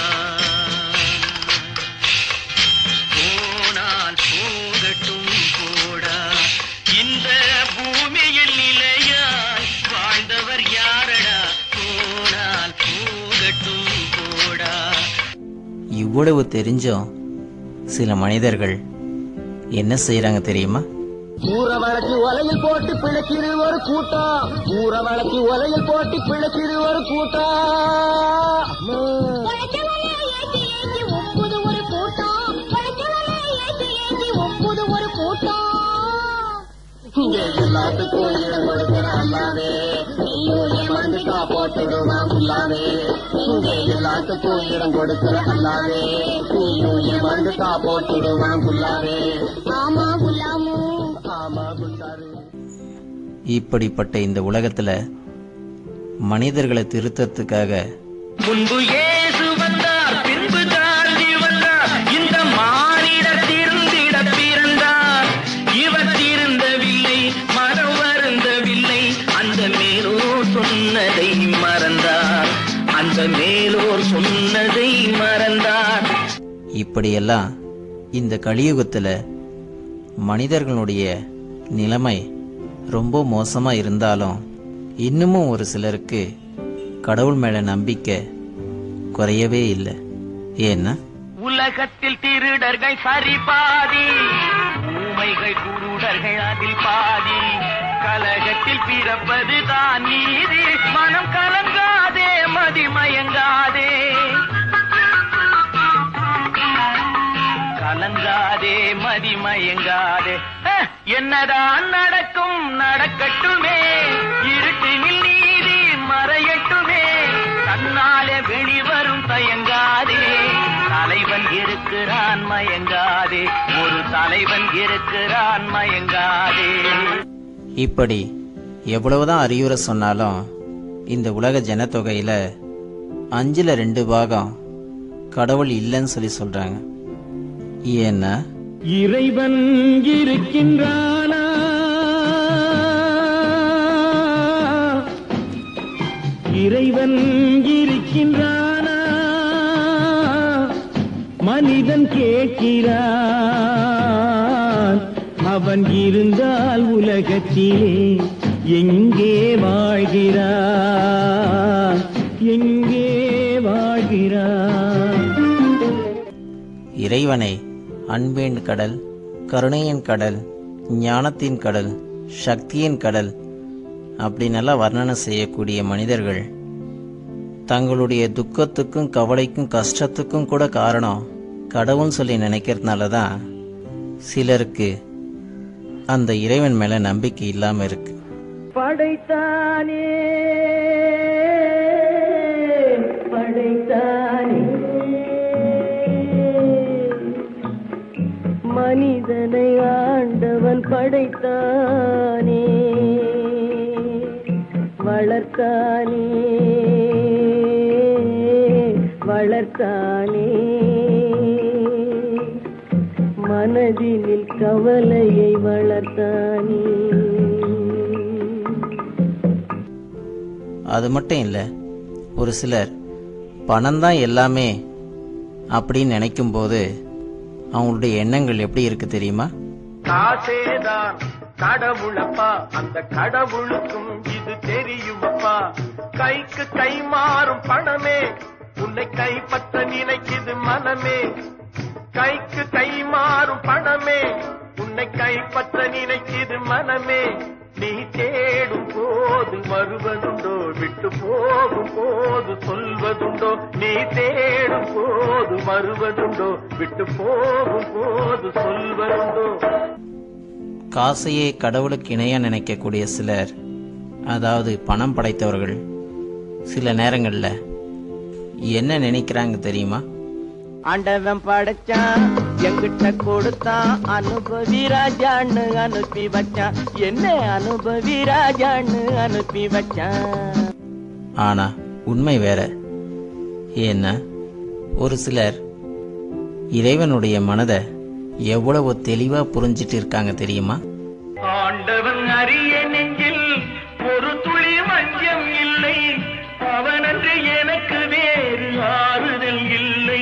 போனால் போகட்டும் போடா இந்த பூமியில் நிலையாய் வாழ்ந்தவர் யாரடா போனால் போகட்டும் போடா இவ்வளவு தெரிஞ்சும் சில மனிதர்கள் என்ன செய்றாங்க தெரியுமா ஊற வழக்கு ஒலையில் போட்டு பிழைக்கிது ஒரு கூட்டம் ஊற வழக்கு ஒலையில் போட்டு பிழைக்கிது ஒரு கூட்டம் உழைச்சவனே ஏத்தி ஏத்தி ஒப்புது ஒரு கூட்டம் உழைச்சவனே ஏத்தி ஏத்தி ஒப்புது ஒரு கூட்டம் இங்கே எல்லாத்துக்கும் இடம் கொடுக்கிற அல்லாவே நீயும் ஏமாந்துட்டா போட்டுடுவான் புல்லாவே இங்கே எல்லாத்துக்கும் இடம் கொடுக்கிற அல்லாவே நீயும் ஏமாந்துட்டா போட்டுடுவான் புல்லாவே ஆமா குலாமு ஆமா புல்லாவே இப்படிப்பட்ட இந்த உலகத்துல மனிதர்களை திருத்தத்துக்காக முன்பு இயேசு வந்தார் பின்பு தாண்டி வந்தார் இந்த மானிடர் திருந்திட பிறந்தார் இவர் திருந்தவில்லை மனம் வருந்தவில்லை அந்த மேலோர் சொன்னதை மறந்தார் அந்த மேலோர் சொன்னதை மறந்தார் இப்படியெல்லாம் இந்த கலியுகத்துல மனிதர்களுடைய நிலைமை ரொம்ப மோசமா இருந்தாலும் இன்னமும் ஒரு சிலருக்கு கடவுள் மேல நம்பிக்கை குறையவே இல்லை ஏன்னா உலகத்தில் திருடர்கள் சரி பாதி ஊமைகள் குருடர்கள் அதில் பாதி கலகத்தில் பிறப்பது தான் நீதி மனம் கலங்காதே மதிமயங்காதே கலங்காதே மதிமயங்காதே அஹ், என்னதான் நடக்கும் நடக்கட்டுமே இருட்டினில் நீதி மறையட்டுமே தன்னாலே வெளிவரும் தயங்காதே தலைவன் இருக்கிறான் மயங்காதே ஒரு தலைவன் இருக்கிறான் மயங்காதே இப்படி எவ்வளவுதான் அறிவுரை சொன்னாலும் இந்த உலக ஜனத்தொகையில அஞ்சுல ரெண்டு பாகம் கடவுள் இல்லைன்னு சொல்லி சொல்றாங்க ஏன்னா இறைவன் இருக்கின்றானா இறைவன் இருக்கின்றானா மனிதன் கேட்கிறான் அவன் இருந்தால் உலகத்திலே எங்கே வாழ்கிறான் எங்கே வாழ்கிறான் இறைவனை அன்பின் கடல் கருணையின் கடல் ஞானத்தின் கடல் சக்தியின் கடல் அப்படின்னெல்லாம் வர்ணனை செய்யக்கூடிய மனிதர்கள் தங்களுடைய துக்கத்துக்கும் கவலைக்கும் கஷ்டத்துக்கும் கூட காரணம் கடவுள்னு சொல்லி நினைக்கிறதுனால தான் சிலருக்கு அந்த இறைவன் மேல நம்பிக்கை இல்லாம இருக்கு படைத்தானே படைத்தானே மனிதனை ஆண்டவன் படைத்தானே வளர்த்தானே வளர்த்தானே மனதினில் கவலையை வளர்த்தானே அது மட்டும் இல்லை ஒரு சிலர் பணம் தான் எல்லாமே அப்படின்னு நினைக்கும்போது அவங்களுடைய எண்ணங்கள் எப்படி இருக்கு தெரியுமா காசேதான் கடவுளப்பா அந்த கடவுளுக்கும் இது தெரியுமப்பா கைக்கு கை மாறும் பணமே உன்னை கைப்பற்ற நினைக்குது மனமே கைக்கு கை மாறும் பணமே உன்னை கைப்பற்ற நினைக்குது மனமே நீ தேடும் போது வருவதுண்டோ விட்டு போகும் போது சொல்வதுண்டோ நீ தேடும் போது வருவதுண்டோ விட்டு போகும் போது சொல்வதுண்டோ காசையே கடவுளுக்கு இணையா நினைக்கக்கூடிய சிலர் அதாவது பணம் படைத்தவர்கள் சில நேரங்களில் என்ன நினைக்கிறாங்க தெரியுமா ஆண்டவன் படைச்சான் எங்கிட்ட கொடுத்தான் அனுபவி ராஜான்னு அனுப்பி வச்சான் என்ன அனுபவி ராஜான்னு அனுப்பி வச்சான் ஆனா உண்மை வேற ஏன்னா ஒரு சிலர் இறைவனுடைய மனதை எவ்வளவு தெளிவா புரிஞ்சிட்டு இருக்காங்க தெரியுமா ஆண்டவன் அரிய நெஞ்சில் ஒரு துளி மஞ்சம் இல்லை அவனன்று எனக்கு வேறு ஆறுதல் இல்லை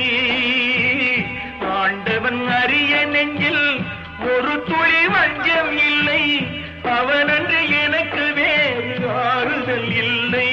ஆண்டவன் அரிய நெஞ்சில் ஒரு துளி மஞ்சம் இல்லை அவனன்று எனக்கு வேறு ஆறுதல் இல்லை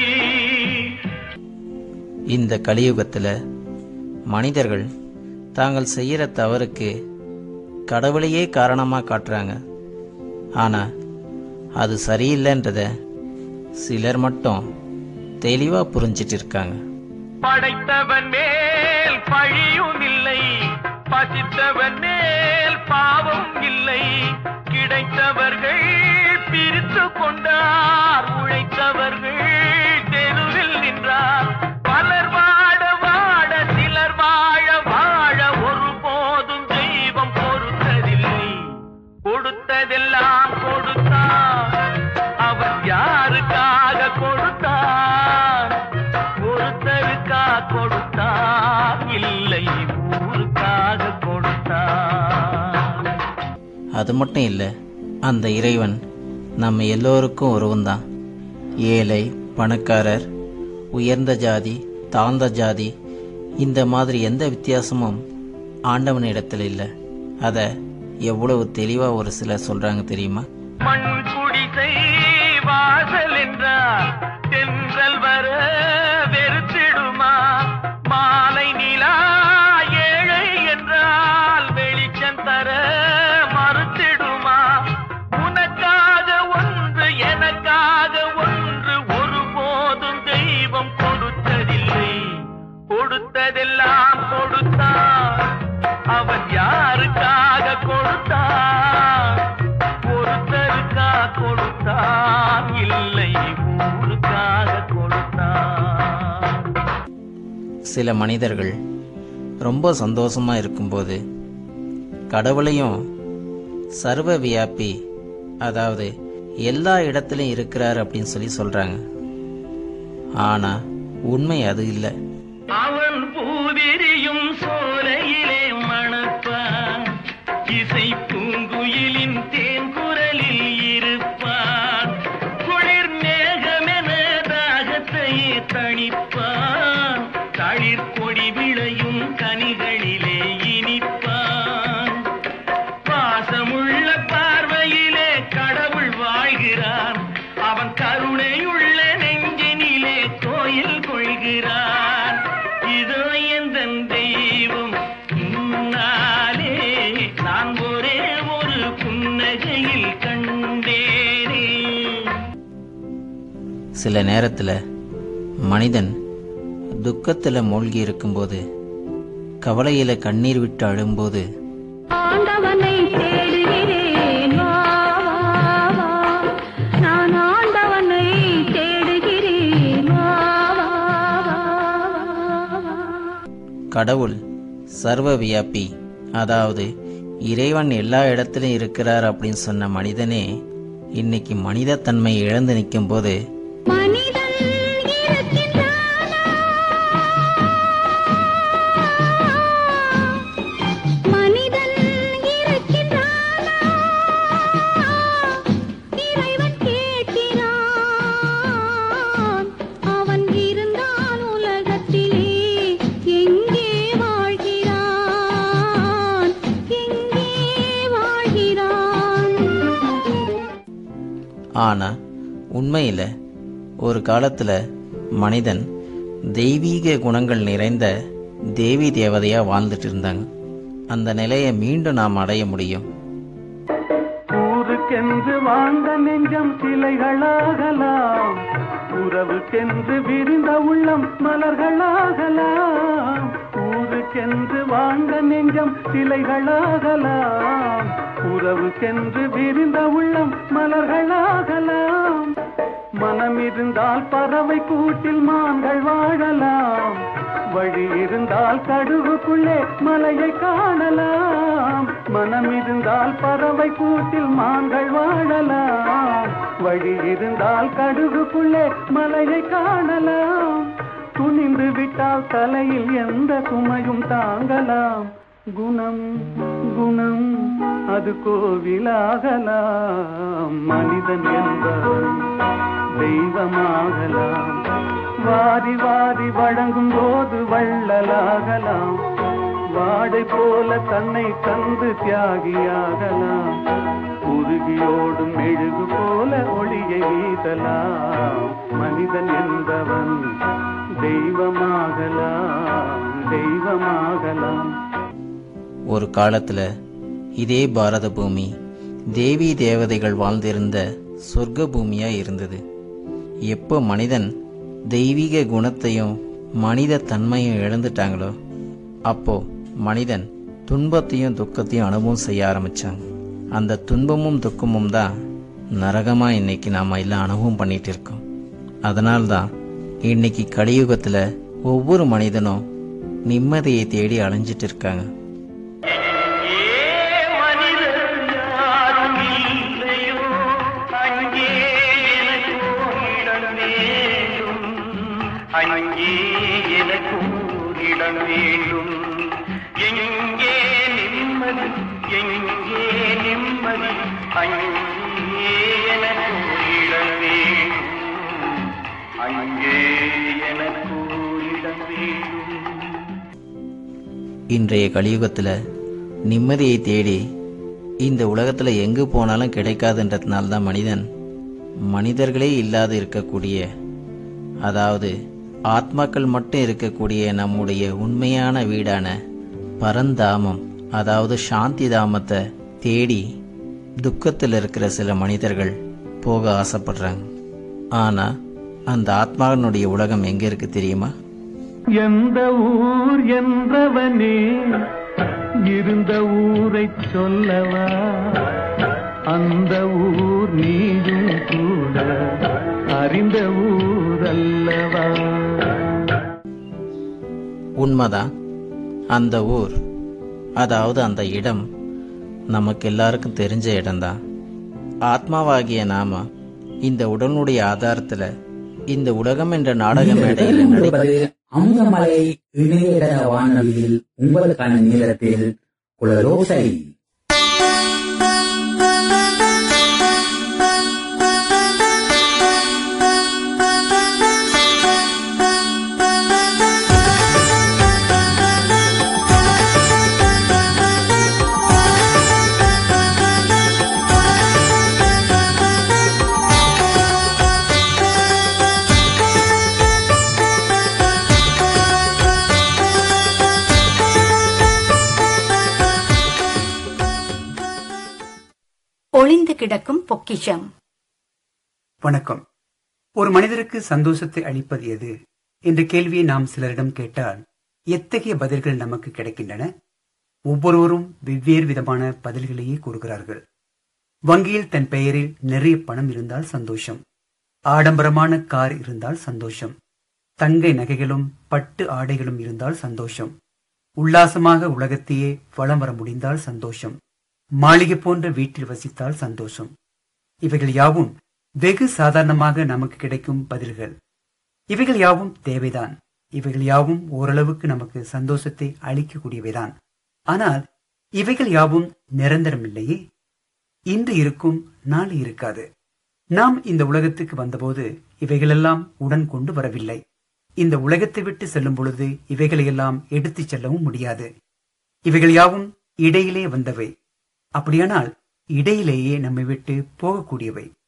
இந்த கலியுகத்துல மனிதர்கள் தாங்கள் செய்யற தவறுக்கு கடவுளையே காரணமா காட்டுறாங்க ஆனா அது சரியில்லைன்றத சிலர் மட்டும் தெளிவா புரிஞ்சிட்டு இருக்காங்க படைத்தவன் மேல் பழியும் இல்லை பசித்தவன் மேல் பாவம் இல்லை கிடைத்தவர்கள் பிரித்து கொண்டார் உழைத்தவர்கள் தெருவில் நின்றார் பலர் வாட வாட சிலர் வாழ வாழ ஒருபோதும் தெய்வம் பொறுத்ததில்லை கொடுத்ததெல்லாம் கொடுத்தான் அவன் யாருக்காக கொடுத்தான் ஒருத்தருக்கா கொடுத்தான் இல்லை ஊருக்காக கொடுத்தான் அது மட்டும் இல்லை அந்த இறைவன் நம்ம எல்லோருக்கும் ஒருவன்தான் ஏழை பணக்காரர் உயர்ந்த ஜாதி தாழ்ந்த ஜாதி இந்த மாதிரி எந்த வித்தியாசமும் ஆண்டவனிடத்தில் இல்லை அதை எவ்வளவு தெளிவா ஒரு சிலர் சொல்றாங்க தெரியுமா மண் குடிசை வாசல் என்றார் தென்றல் வர வெறுத்திடுமா மாலை நிலா ஏழை என்றால் வெளிச்சம் தர மறுத்திடுமா உனக்காக ஒன்று எனக்காக ஒன்று ஒருபோதும் தெய்வம் கொடுத்ததில்லை கொடுத்ததெல்லாம் கொடுத்தான் அவன் யாருக்காக கொடுத்தான் ஒருத்தருக்கா கொடுத்தான் இல்லை ஊருக்காக கொடுத்தான் சில மனிதர்கள் ரொம்ப சந்தோஷமா இருக்கும்போது கடவுளையும் சர்வ வியாபி அதாவது எல்லா இடத்துலையும் இருக்கிறார் அப்படின்னு சொல்லி சொல்றாங்க ஆனா உண்மை அது இல்லை அவன் பூவிரியும் சோலையிலே மணப்பான் இசை பூங்குயிலின் தேன்குரலில் இருப்பான் குளிர் மேகமென தாகத்தையே தணிப்பான் தளிர் கொடி விளையும் கனிகளிலே இனிப்பான் பாசமுள்ள பார்வையிலே கடவுள் வாழ்கிறான் அவன் கருணையுள்ள நெஞ்சினிலே கோயில் கொள்கிறான் இதோ எந்த தெய்வம் முன்னாலே நான் ஒரே ஒரு புன்னகையில் கண்டேனே சில நேரத்துல மனிதன் துக்கத்துல மூழ்கி இருக்கும்போது கவலையில கண்ணீர் விட்டு அழும்போது ஆண்டவனை தேடுகிறேன் வா, வா, வா. நான் ஆண்டவனை தேடுகிறேன் வா, வா, வா, வா. கடவுள் சர்வ வியாபி அதாவது இறைவன் எல்லா இடத்திலும் இருக்கிறார் அப்படின்னு சொன்ன மனிதனே இன்னைக்கு மனிதத்தன்மை இழந்து நிற்கும்போது மனிதன் இருக்கின்றானா? மனிதன் இருக்கின்றானா? இறைவன் கேட்கிறான். அவன் இருந்தான் உலகத்திலே எங்கே வாழ்கிறான் எங்கே வாழ்கிறான் ஆனா உண்மையில் ஒரு காலத்துல மனிதன் தெய்வீக குணங்கள் நிறைந்த தேவி தேவதையா வாழ்ந்துட்டு இருந்தாங்க அந்த நிலையை மீண்டும் நாம் அடைய முடியும் ஊருக்கென்று வாழ்ந்த நெஞ்சம் சிலைகளாகலாம் உறவுக்கென்று விரிந்த உள்ளம் மலர்களாகலாம் ஊருக்கென்று வாழ்ந்த நெஞ்சம் சிலைகளாகலாம் உறவுக்கென்று விரிந்த உள்ளம் மலர்களாகலாம் மனம் இருந்தால் பறவை கூட்டில் மான்கள் வாழலாம் வழி இருந்தால் கடுகுக்குள்ளே மலையை காணலாம் மனம் இருந்தால் பறவை கூட்டில் மான்கள் வாழலாம் வழி இருந்தால் கடுகுக்குள்ளே மலையை காணலாம் துணிந்து விட்டால் தலையில் எந்த சுமையும் தாங்கலாம் குணம் குணம் அது கோவிலாகலாம் மனிதன் என்பவன் தெய்வமாகலாம் வாரி வாரி வழங்கும் போது வள்ளலாகலாம் வாடை போல தன்னை தந்து தியாகியாகலாம் உருகியோடும் மெழுகு போல ஒளியை வீசலாம் மனிதன் என்பவன் தெய்வமாகலாம் தெய்வமாகலாம் ஒரு காலத்துல இதே பாரத பூமி தேவி தேவதைகள் வாழ்ந்திருந்த சொர்க்க பூமியா இருந்தது எப்போ மனிதன் தெய்வீக குணத்தையும் மனித தன்மையும் இழந்துட்டாங்களோ அப்போ மனிதன் துன்பத்தையும் துக்கத்தையும் அனுபவம் செய்ய ஆரம்பிச்சாங்க அந்த துன்பமும் துக்கமும் தான் நரகமா இன்னைக்கு நாம எல்லாம் அனுபவம் பண்ணிட்டு இருக்கோம் அதனால்தான் இன்னைக்கு கலியுகத்துல ஒவ்வொரு மனிதனும் நிம்மதியை தேடி அலைஞ்சிட்டு இருக்காங்க ஏ மனிதர் யாரும் இல்லையோ அங்கே எனக்கு இடம் வேண்டும் அங்கே எனக்கு இடம் வேண்டும் எங்கே நிம்மதி எங்கே நிம்மதி அங்கே எனக்கு இடம் வேண்டும் அங்கே எனக்கு இடம் வேண்டும் இன்றைய கலியுகத்துல நிம்மதியை தேடி இந்த உலகத்துல எங்கு போனாலும் கிடைக்காதுன்றதுனால தான் மனிதன் மனிதர்களே இல்லாது இருக்கக்கூடிய அதாவது ஆத்மாக்கள் மட்டும் இருக்கக்கூடிய நம்முடைய உண்மையான வீடான பரந்தாமம் அதாவது சாந்தி தாமத்தை தேடி துக்கத்தில் இருக்கிற சில மனிதர்கள் போக ஆசைப்படுறாங்க ஆனா அந்த ஆத்மாவினுடைய உலகம் எங்க இருக்கு தெரியுமா எந்த ஊர் என்றவனே இருந்த ஊரை சொல்லவா அந்த ஊர் நீயும் கூட அறிந்த ஊர் அல்லவா உண்மைதான் அந்த ஊர் அதாவது அந்த இடம் நமக்கு எல்லாருக்கும் தெரிஞ்ச இடம்தான் ஆத்மாவாகிய நாம இந்த உடலுடைய ஆதாரத்துல இந்த உலகம் என்ற நாடக மேடையில் நடிக்க நடைபெறுவது அமுதமலை இணையதள வானொலியில் உங்களுக்கான நேரத்தில் குழலோசை ஒளிந்து கிடக்கும் பொக்கிஷம் வணக்கம் ஒரு மனிதருக்கு சந்தோஷத்தை அளிப்பது எது என்ற கேள்வியை நாம் சிலரிடம் கேட்டால் எத்தகைய பதில்கள் நமக்கு கிடைக்கின்றன ஒவ்வொருவரும் வெவ்வேறு விதமான பதில்களையே கூறுகிறார்கள் வங்கியில் தன் பெயரில் நிறைய பணம் இருந்தால் சந்தோஷம் ஆடம்பரமான கார் இருந்தால் சந்தோஷம் தங்கை நகைகளும் பட்டு ஆடைகளும் இருந்தால் சந்தோஷம் உல்லாசமாக உலகத்தையே வலம் வர முடிந்தால் சந்தோஷம் மாளிகை போன்ற வீட்டில் வசித்தால் சந்தோஷம் இவைகள் யாவும் வெகு சாதாரணமாக நமக்கு கிடைக்கும் பதில்கள் இவைகள் யாவும் தேவைதான் இவைகள் யாவும் ஓரளவுக்கு நமக்கு சந்தோஷத்தை அளிக்கக்கூடியவைதான் ஆனால் இவைகள் யாவும் நிரந்தரமில்லையே இன்று இருக்கும் நாளை இருக்காது நாம் இந்த உலகத்துக்கு வந்தபோது இவைகளெல்லாம் உடன் கொண்டு வரவில்லை இந்த உலகத்தை விட்டு செல்லும் பொழுது இவைகளையெல்லாம் எடுத்துச் செல்லவும் முடியாது இவைகள் யாவும் இடையிலே வந்தவை அப்படியானால் இடையிலேயே நம்மை விட்டு போகக்கூடியவை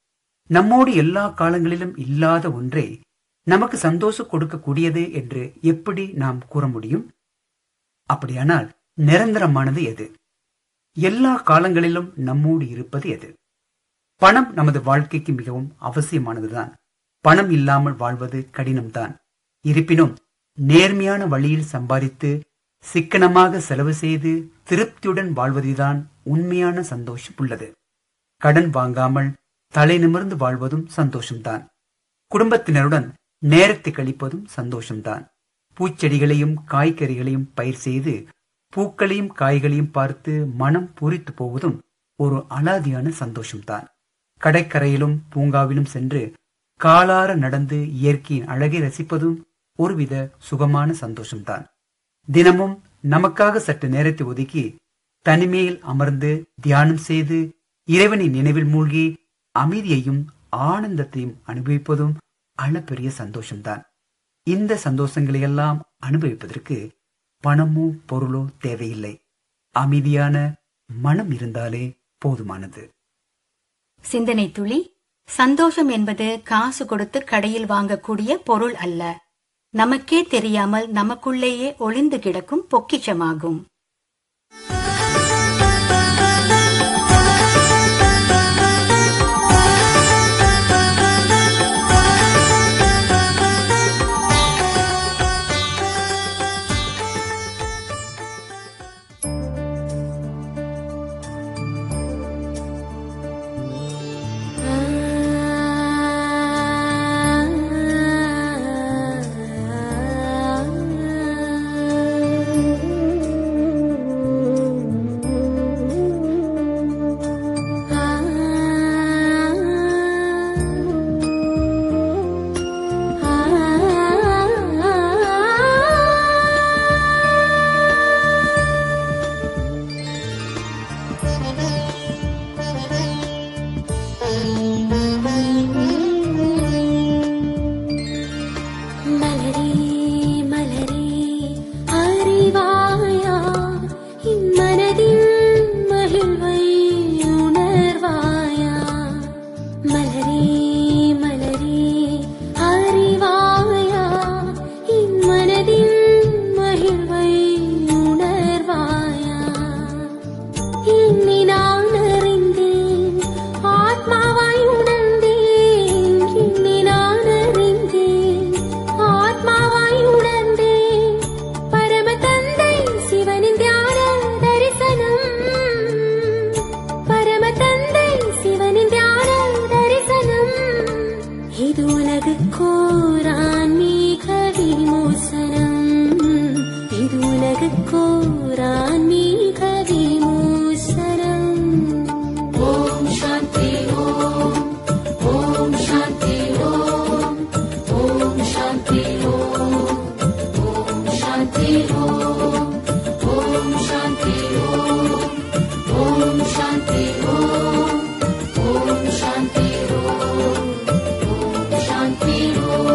நம்மோடு எல்லா காலங்களிலும் இல்லாத ஒன்றை நமக்கு சந்தோஷம் கொடுக்கக்கூடியது என்று எப்படி நாம் கூற முடியும் அப்படியானால் நிரந்தரமானது எது எல்லா காலங்களிலும் நம்மோடு இருப்பது எது பணம் நமது வாழ்க்கைக்கு மிகவும் அவசியமானதுதான் பணம் இல்லாமல் வாழ்வது கடினம்தான் இருப்பினும் நேர்மையான வழியில் சம்பாதித்து சிக்கனமாக செலவு செய்து திருப்தியுடன் வாழ்வதுதான் உண்மையான சந்தோஷம் உள்ளது கடன் வாங்காமல் தலை நிமிர்ந்து வாழ்வதும் சந்தோஷம்தான் குடும்பத்தினருடன் நேரத்தை கழிப்பதும் சந்தோஷம்தான் பூச்செடிகளையும் காய்கறிகளையும் பயிர் செய்து பூக்களையும் காய்களையும் பார்த்து மனம் பூரித்து போவதும் ஒரு அலாதியான சந்தோஷம்தான் கடற்கரையிலும் பூங்காவிலும் சென்று காலார நடந்து இயற்கையின் அழகை ரசிப்பதும் ஒருவித சுகமான சந்தோஷம்தான் தினமும் நமக்காக சற்று நேரத்தை ஒதுக்கி தனிமையில் அமர்ந்து தியானம் செய்து இறைவனின் நினைவில் மூழ்கி அமைதியையும் ஆனந்தத்தையும் அனுபவிப்பதும் அளப்பெரிய சந்தோஷம்தான் இந்த சந்தோஷங்களை எல்லாம் அனுபவிப்பதற்கு பணமோ பொருளோ தேவையில்லை அமைதியான மனம் இருந்தாலே போதுமானது சிந்தனை துளி சந்தோஷம் என்பது காசு கொடுத்து கடையில் வாங்கக்கூடிய பொருள் அல்ல நமக்கே தெரியாமல் நமக்குள்ளேயே ஒளிந்து கிடக்கும் பொக்கிஷமாகும் மலரே மலரே அறிவாயா இம்மனதின் மகிழ்வை உணர்வாயா மலரே மலரே அறிவாயா இம்மனதின் மகிழ்வை உணர்வாயா இன்னி நான் அறிந்தேன் ஆத்மாவாய் உணர்ந்தேன் இன்னி நான் அறிந்தேன் ஆத்மாவாய் உணர்ந்தேன் பரம தந்தை சிவனின் தியான தரிசனம் பரம தந்தை சிவனின் தியான தரிசனம் இது உலகுக்கோர் ஆன்மீக விமோசனம் இது உலகுக்கோர் ஆன்மீக விமோசனம் ஓம் சாந்தி ஓம் ஓம் சாந்தி ஓம் ஓம் சாந்தி ஓம் ஓம் சாந்தி ஓம் ஓம் சாந்தி ஓம் ஓம் சாந்தி ஓம் ஓம் சாந்தி ஓம் ஓம் சாந்தி ஓம்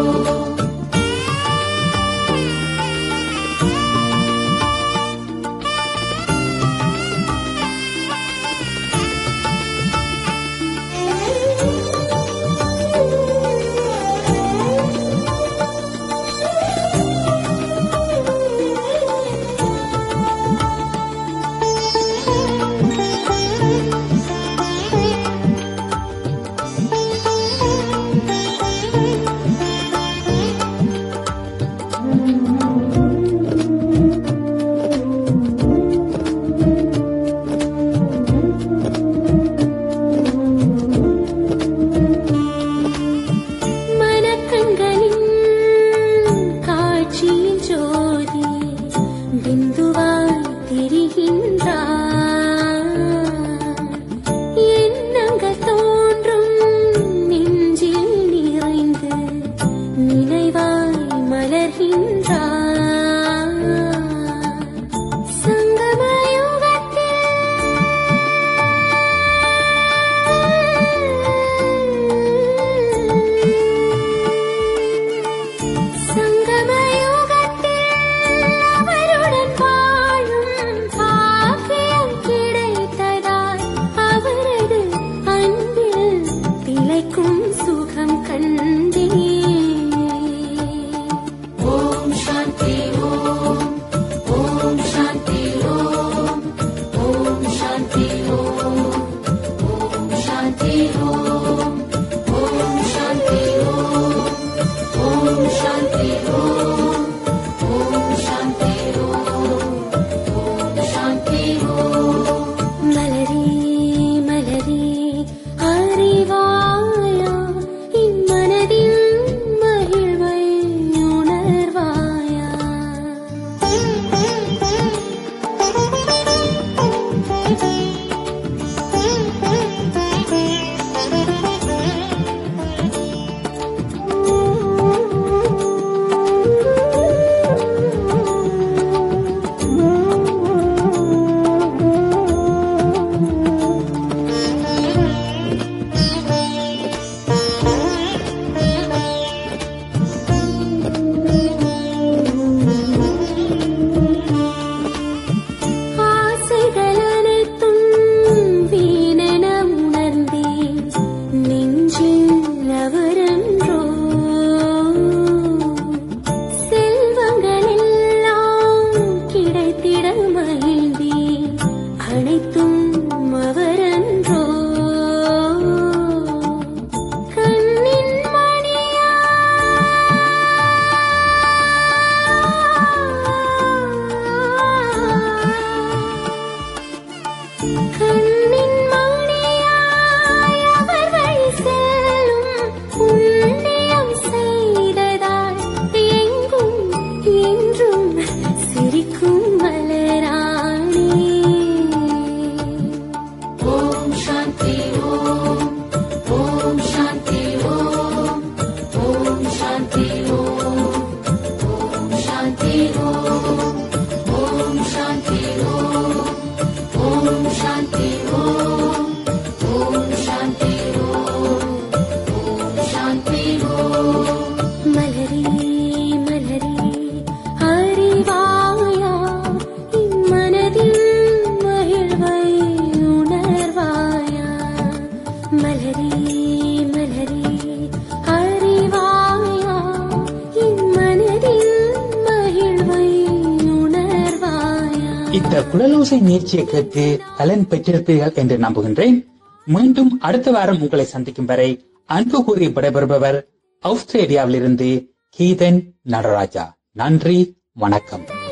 மலரே அறிவாயா என் மனதின் மகிழ்வை உணர்வாயா இந்த குழலோசை முயற்சியை கேட்டு பலன் பெற்றிருப்பீர்கள் என்று நம்புகின்றேன் மீண்டும் அடுத்த வாரம் உங்களை சந்திக்கும் வரை அன்பு கூறி விடைபெறுபவர் ஆஸ்திரேலியாவிலிருந்து கீதன் நடராஜா நன்றி வணக்கம்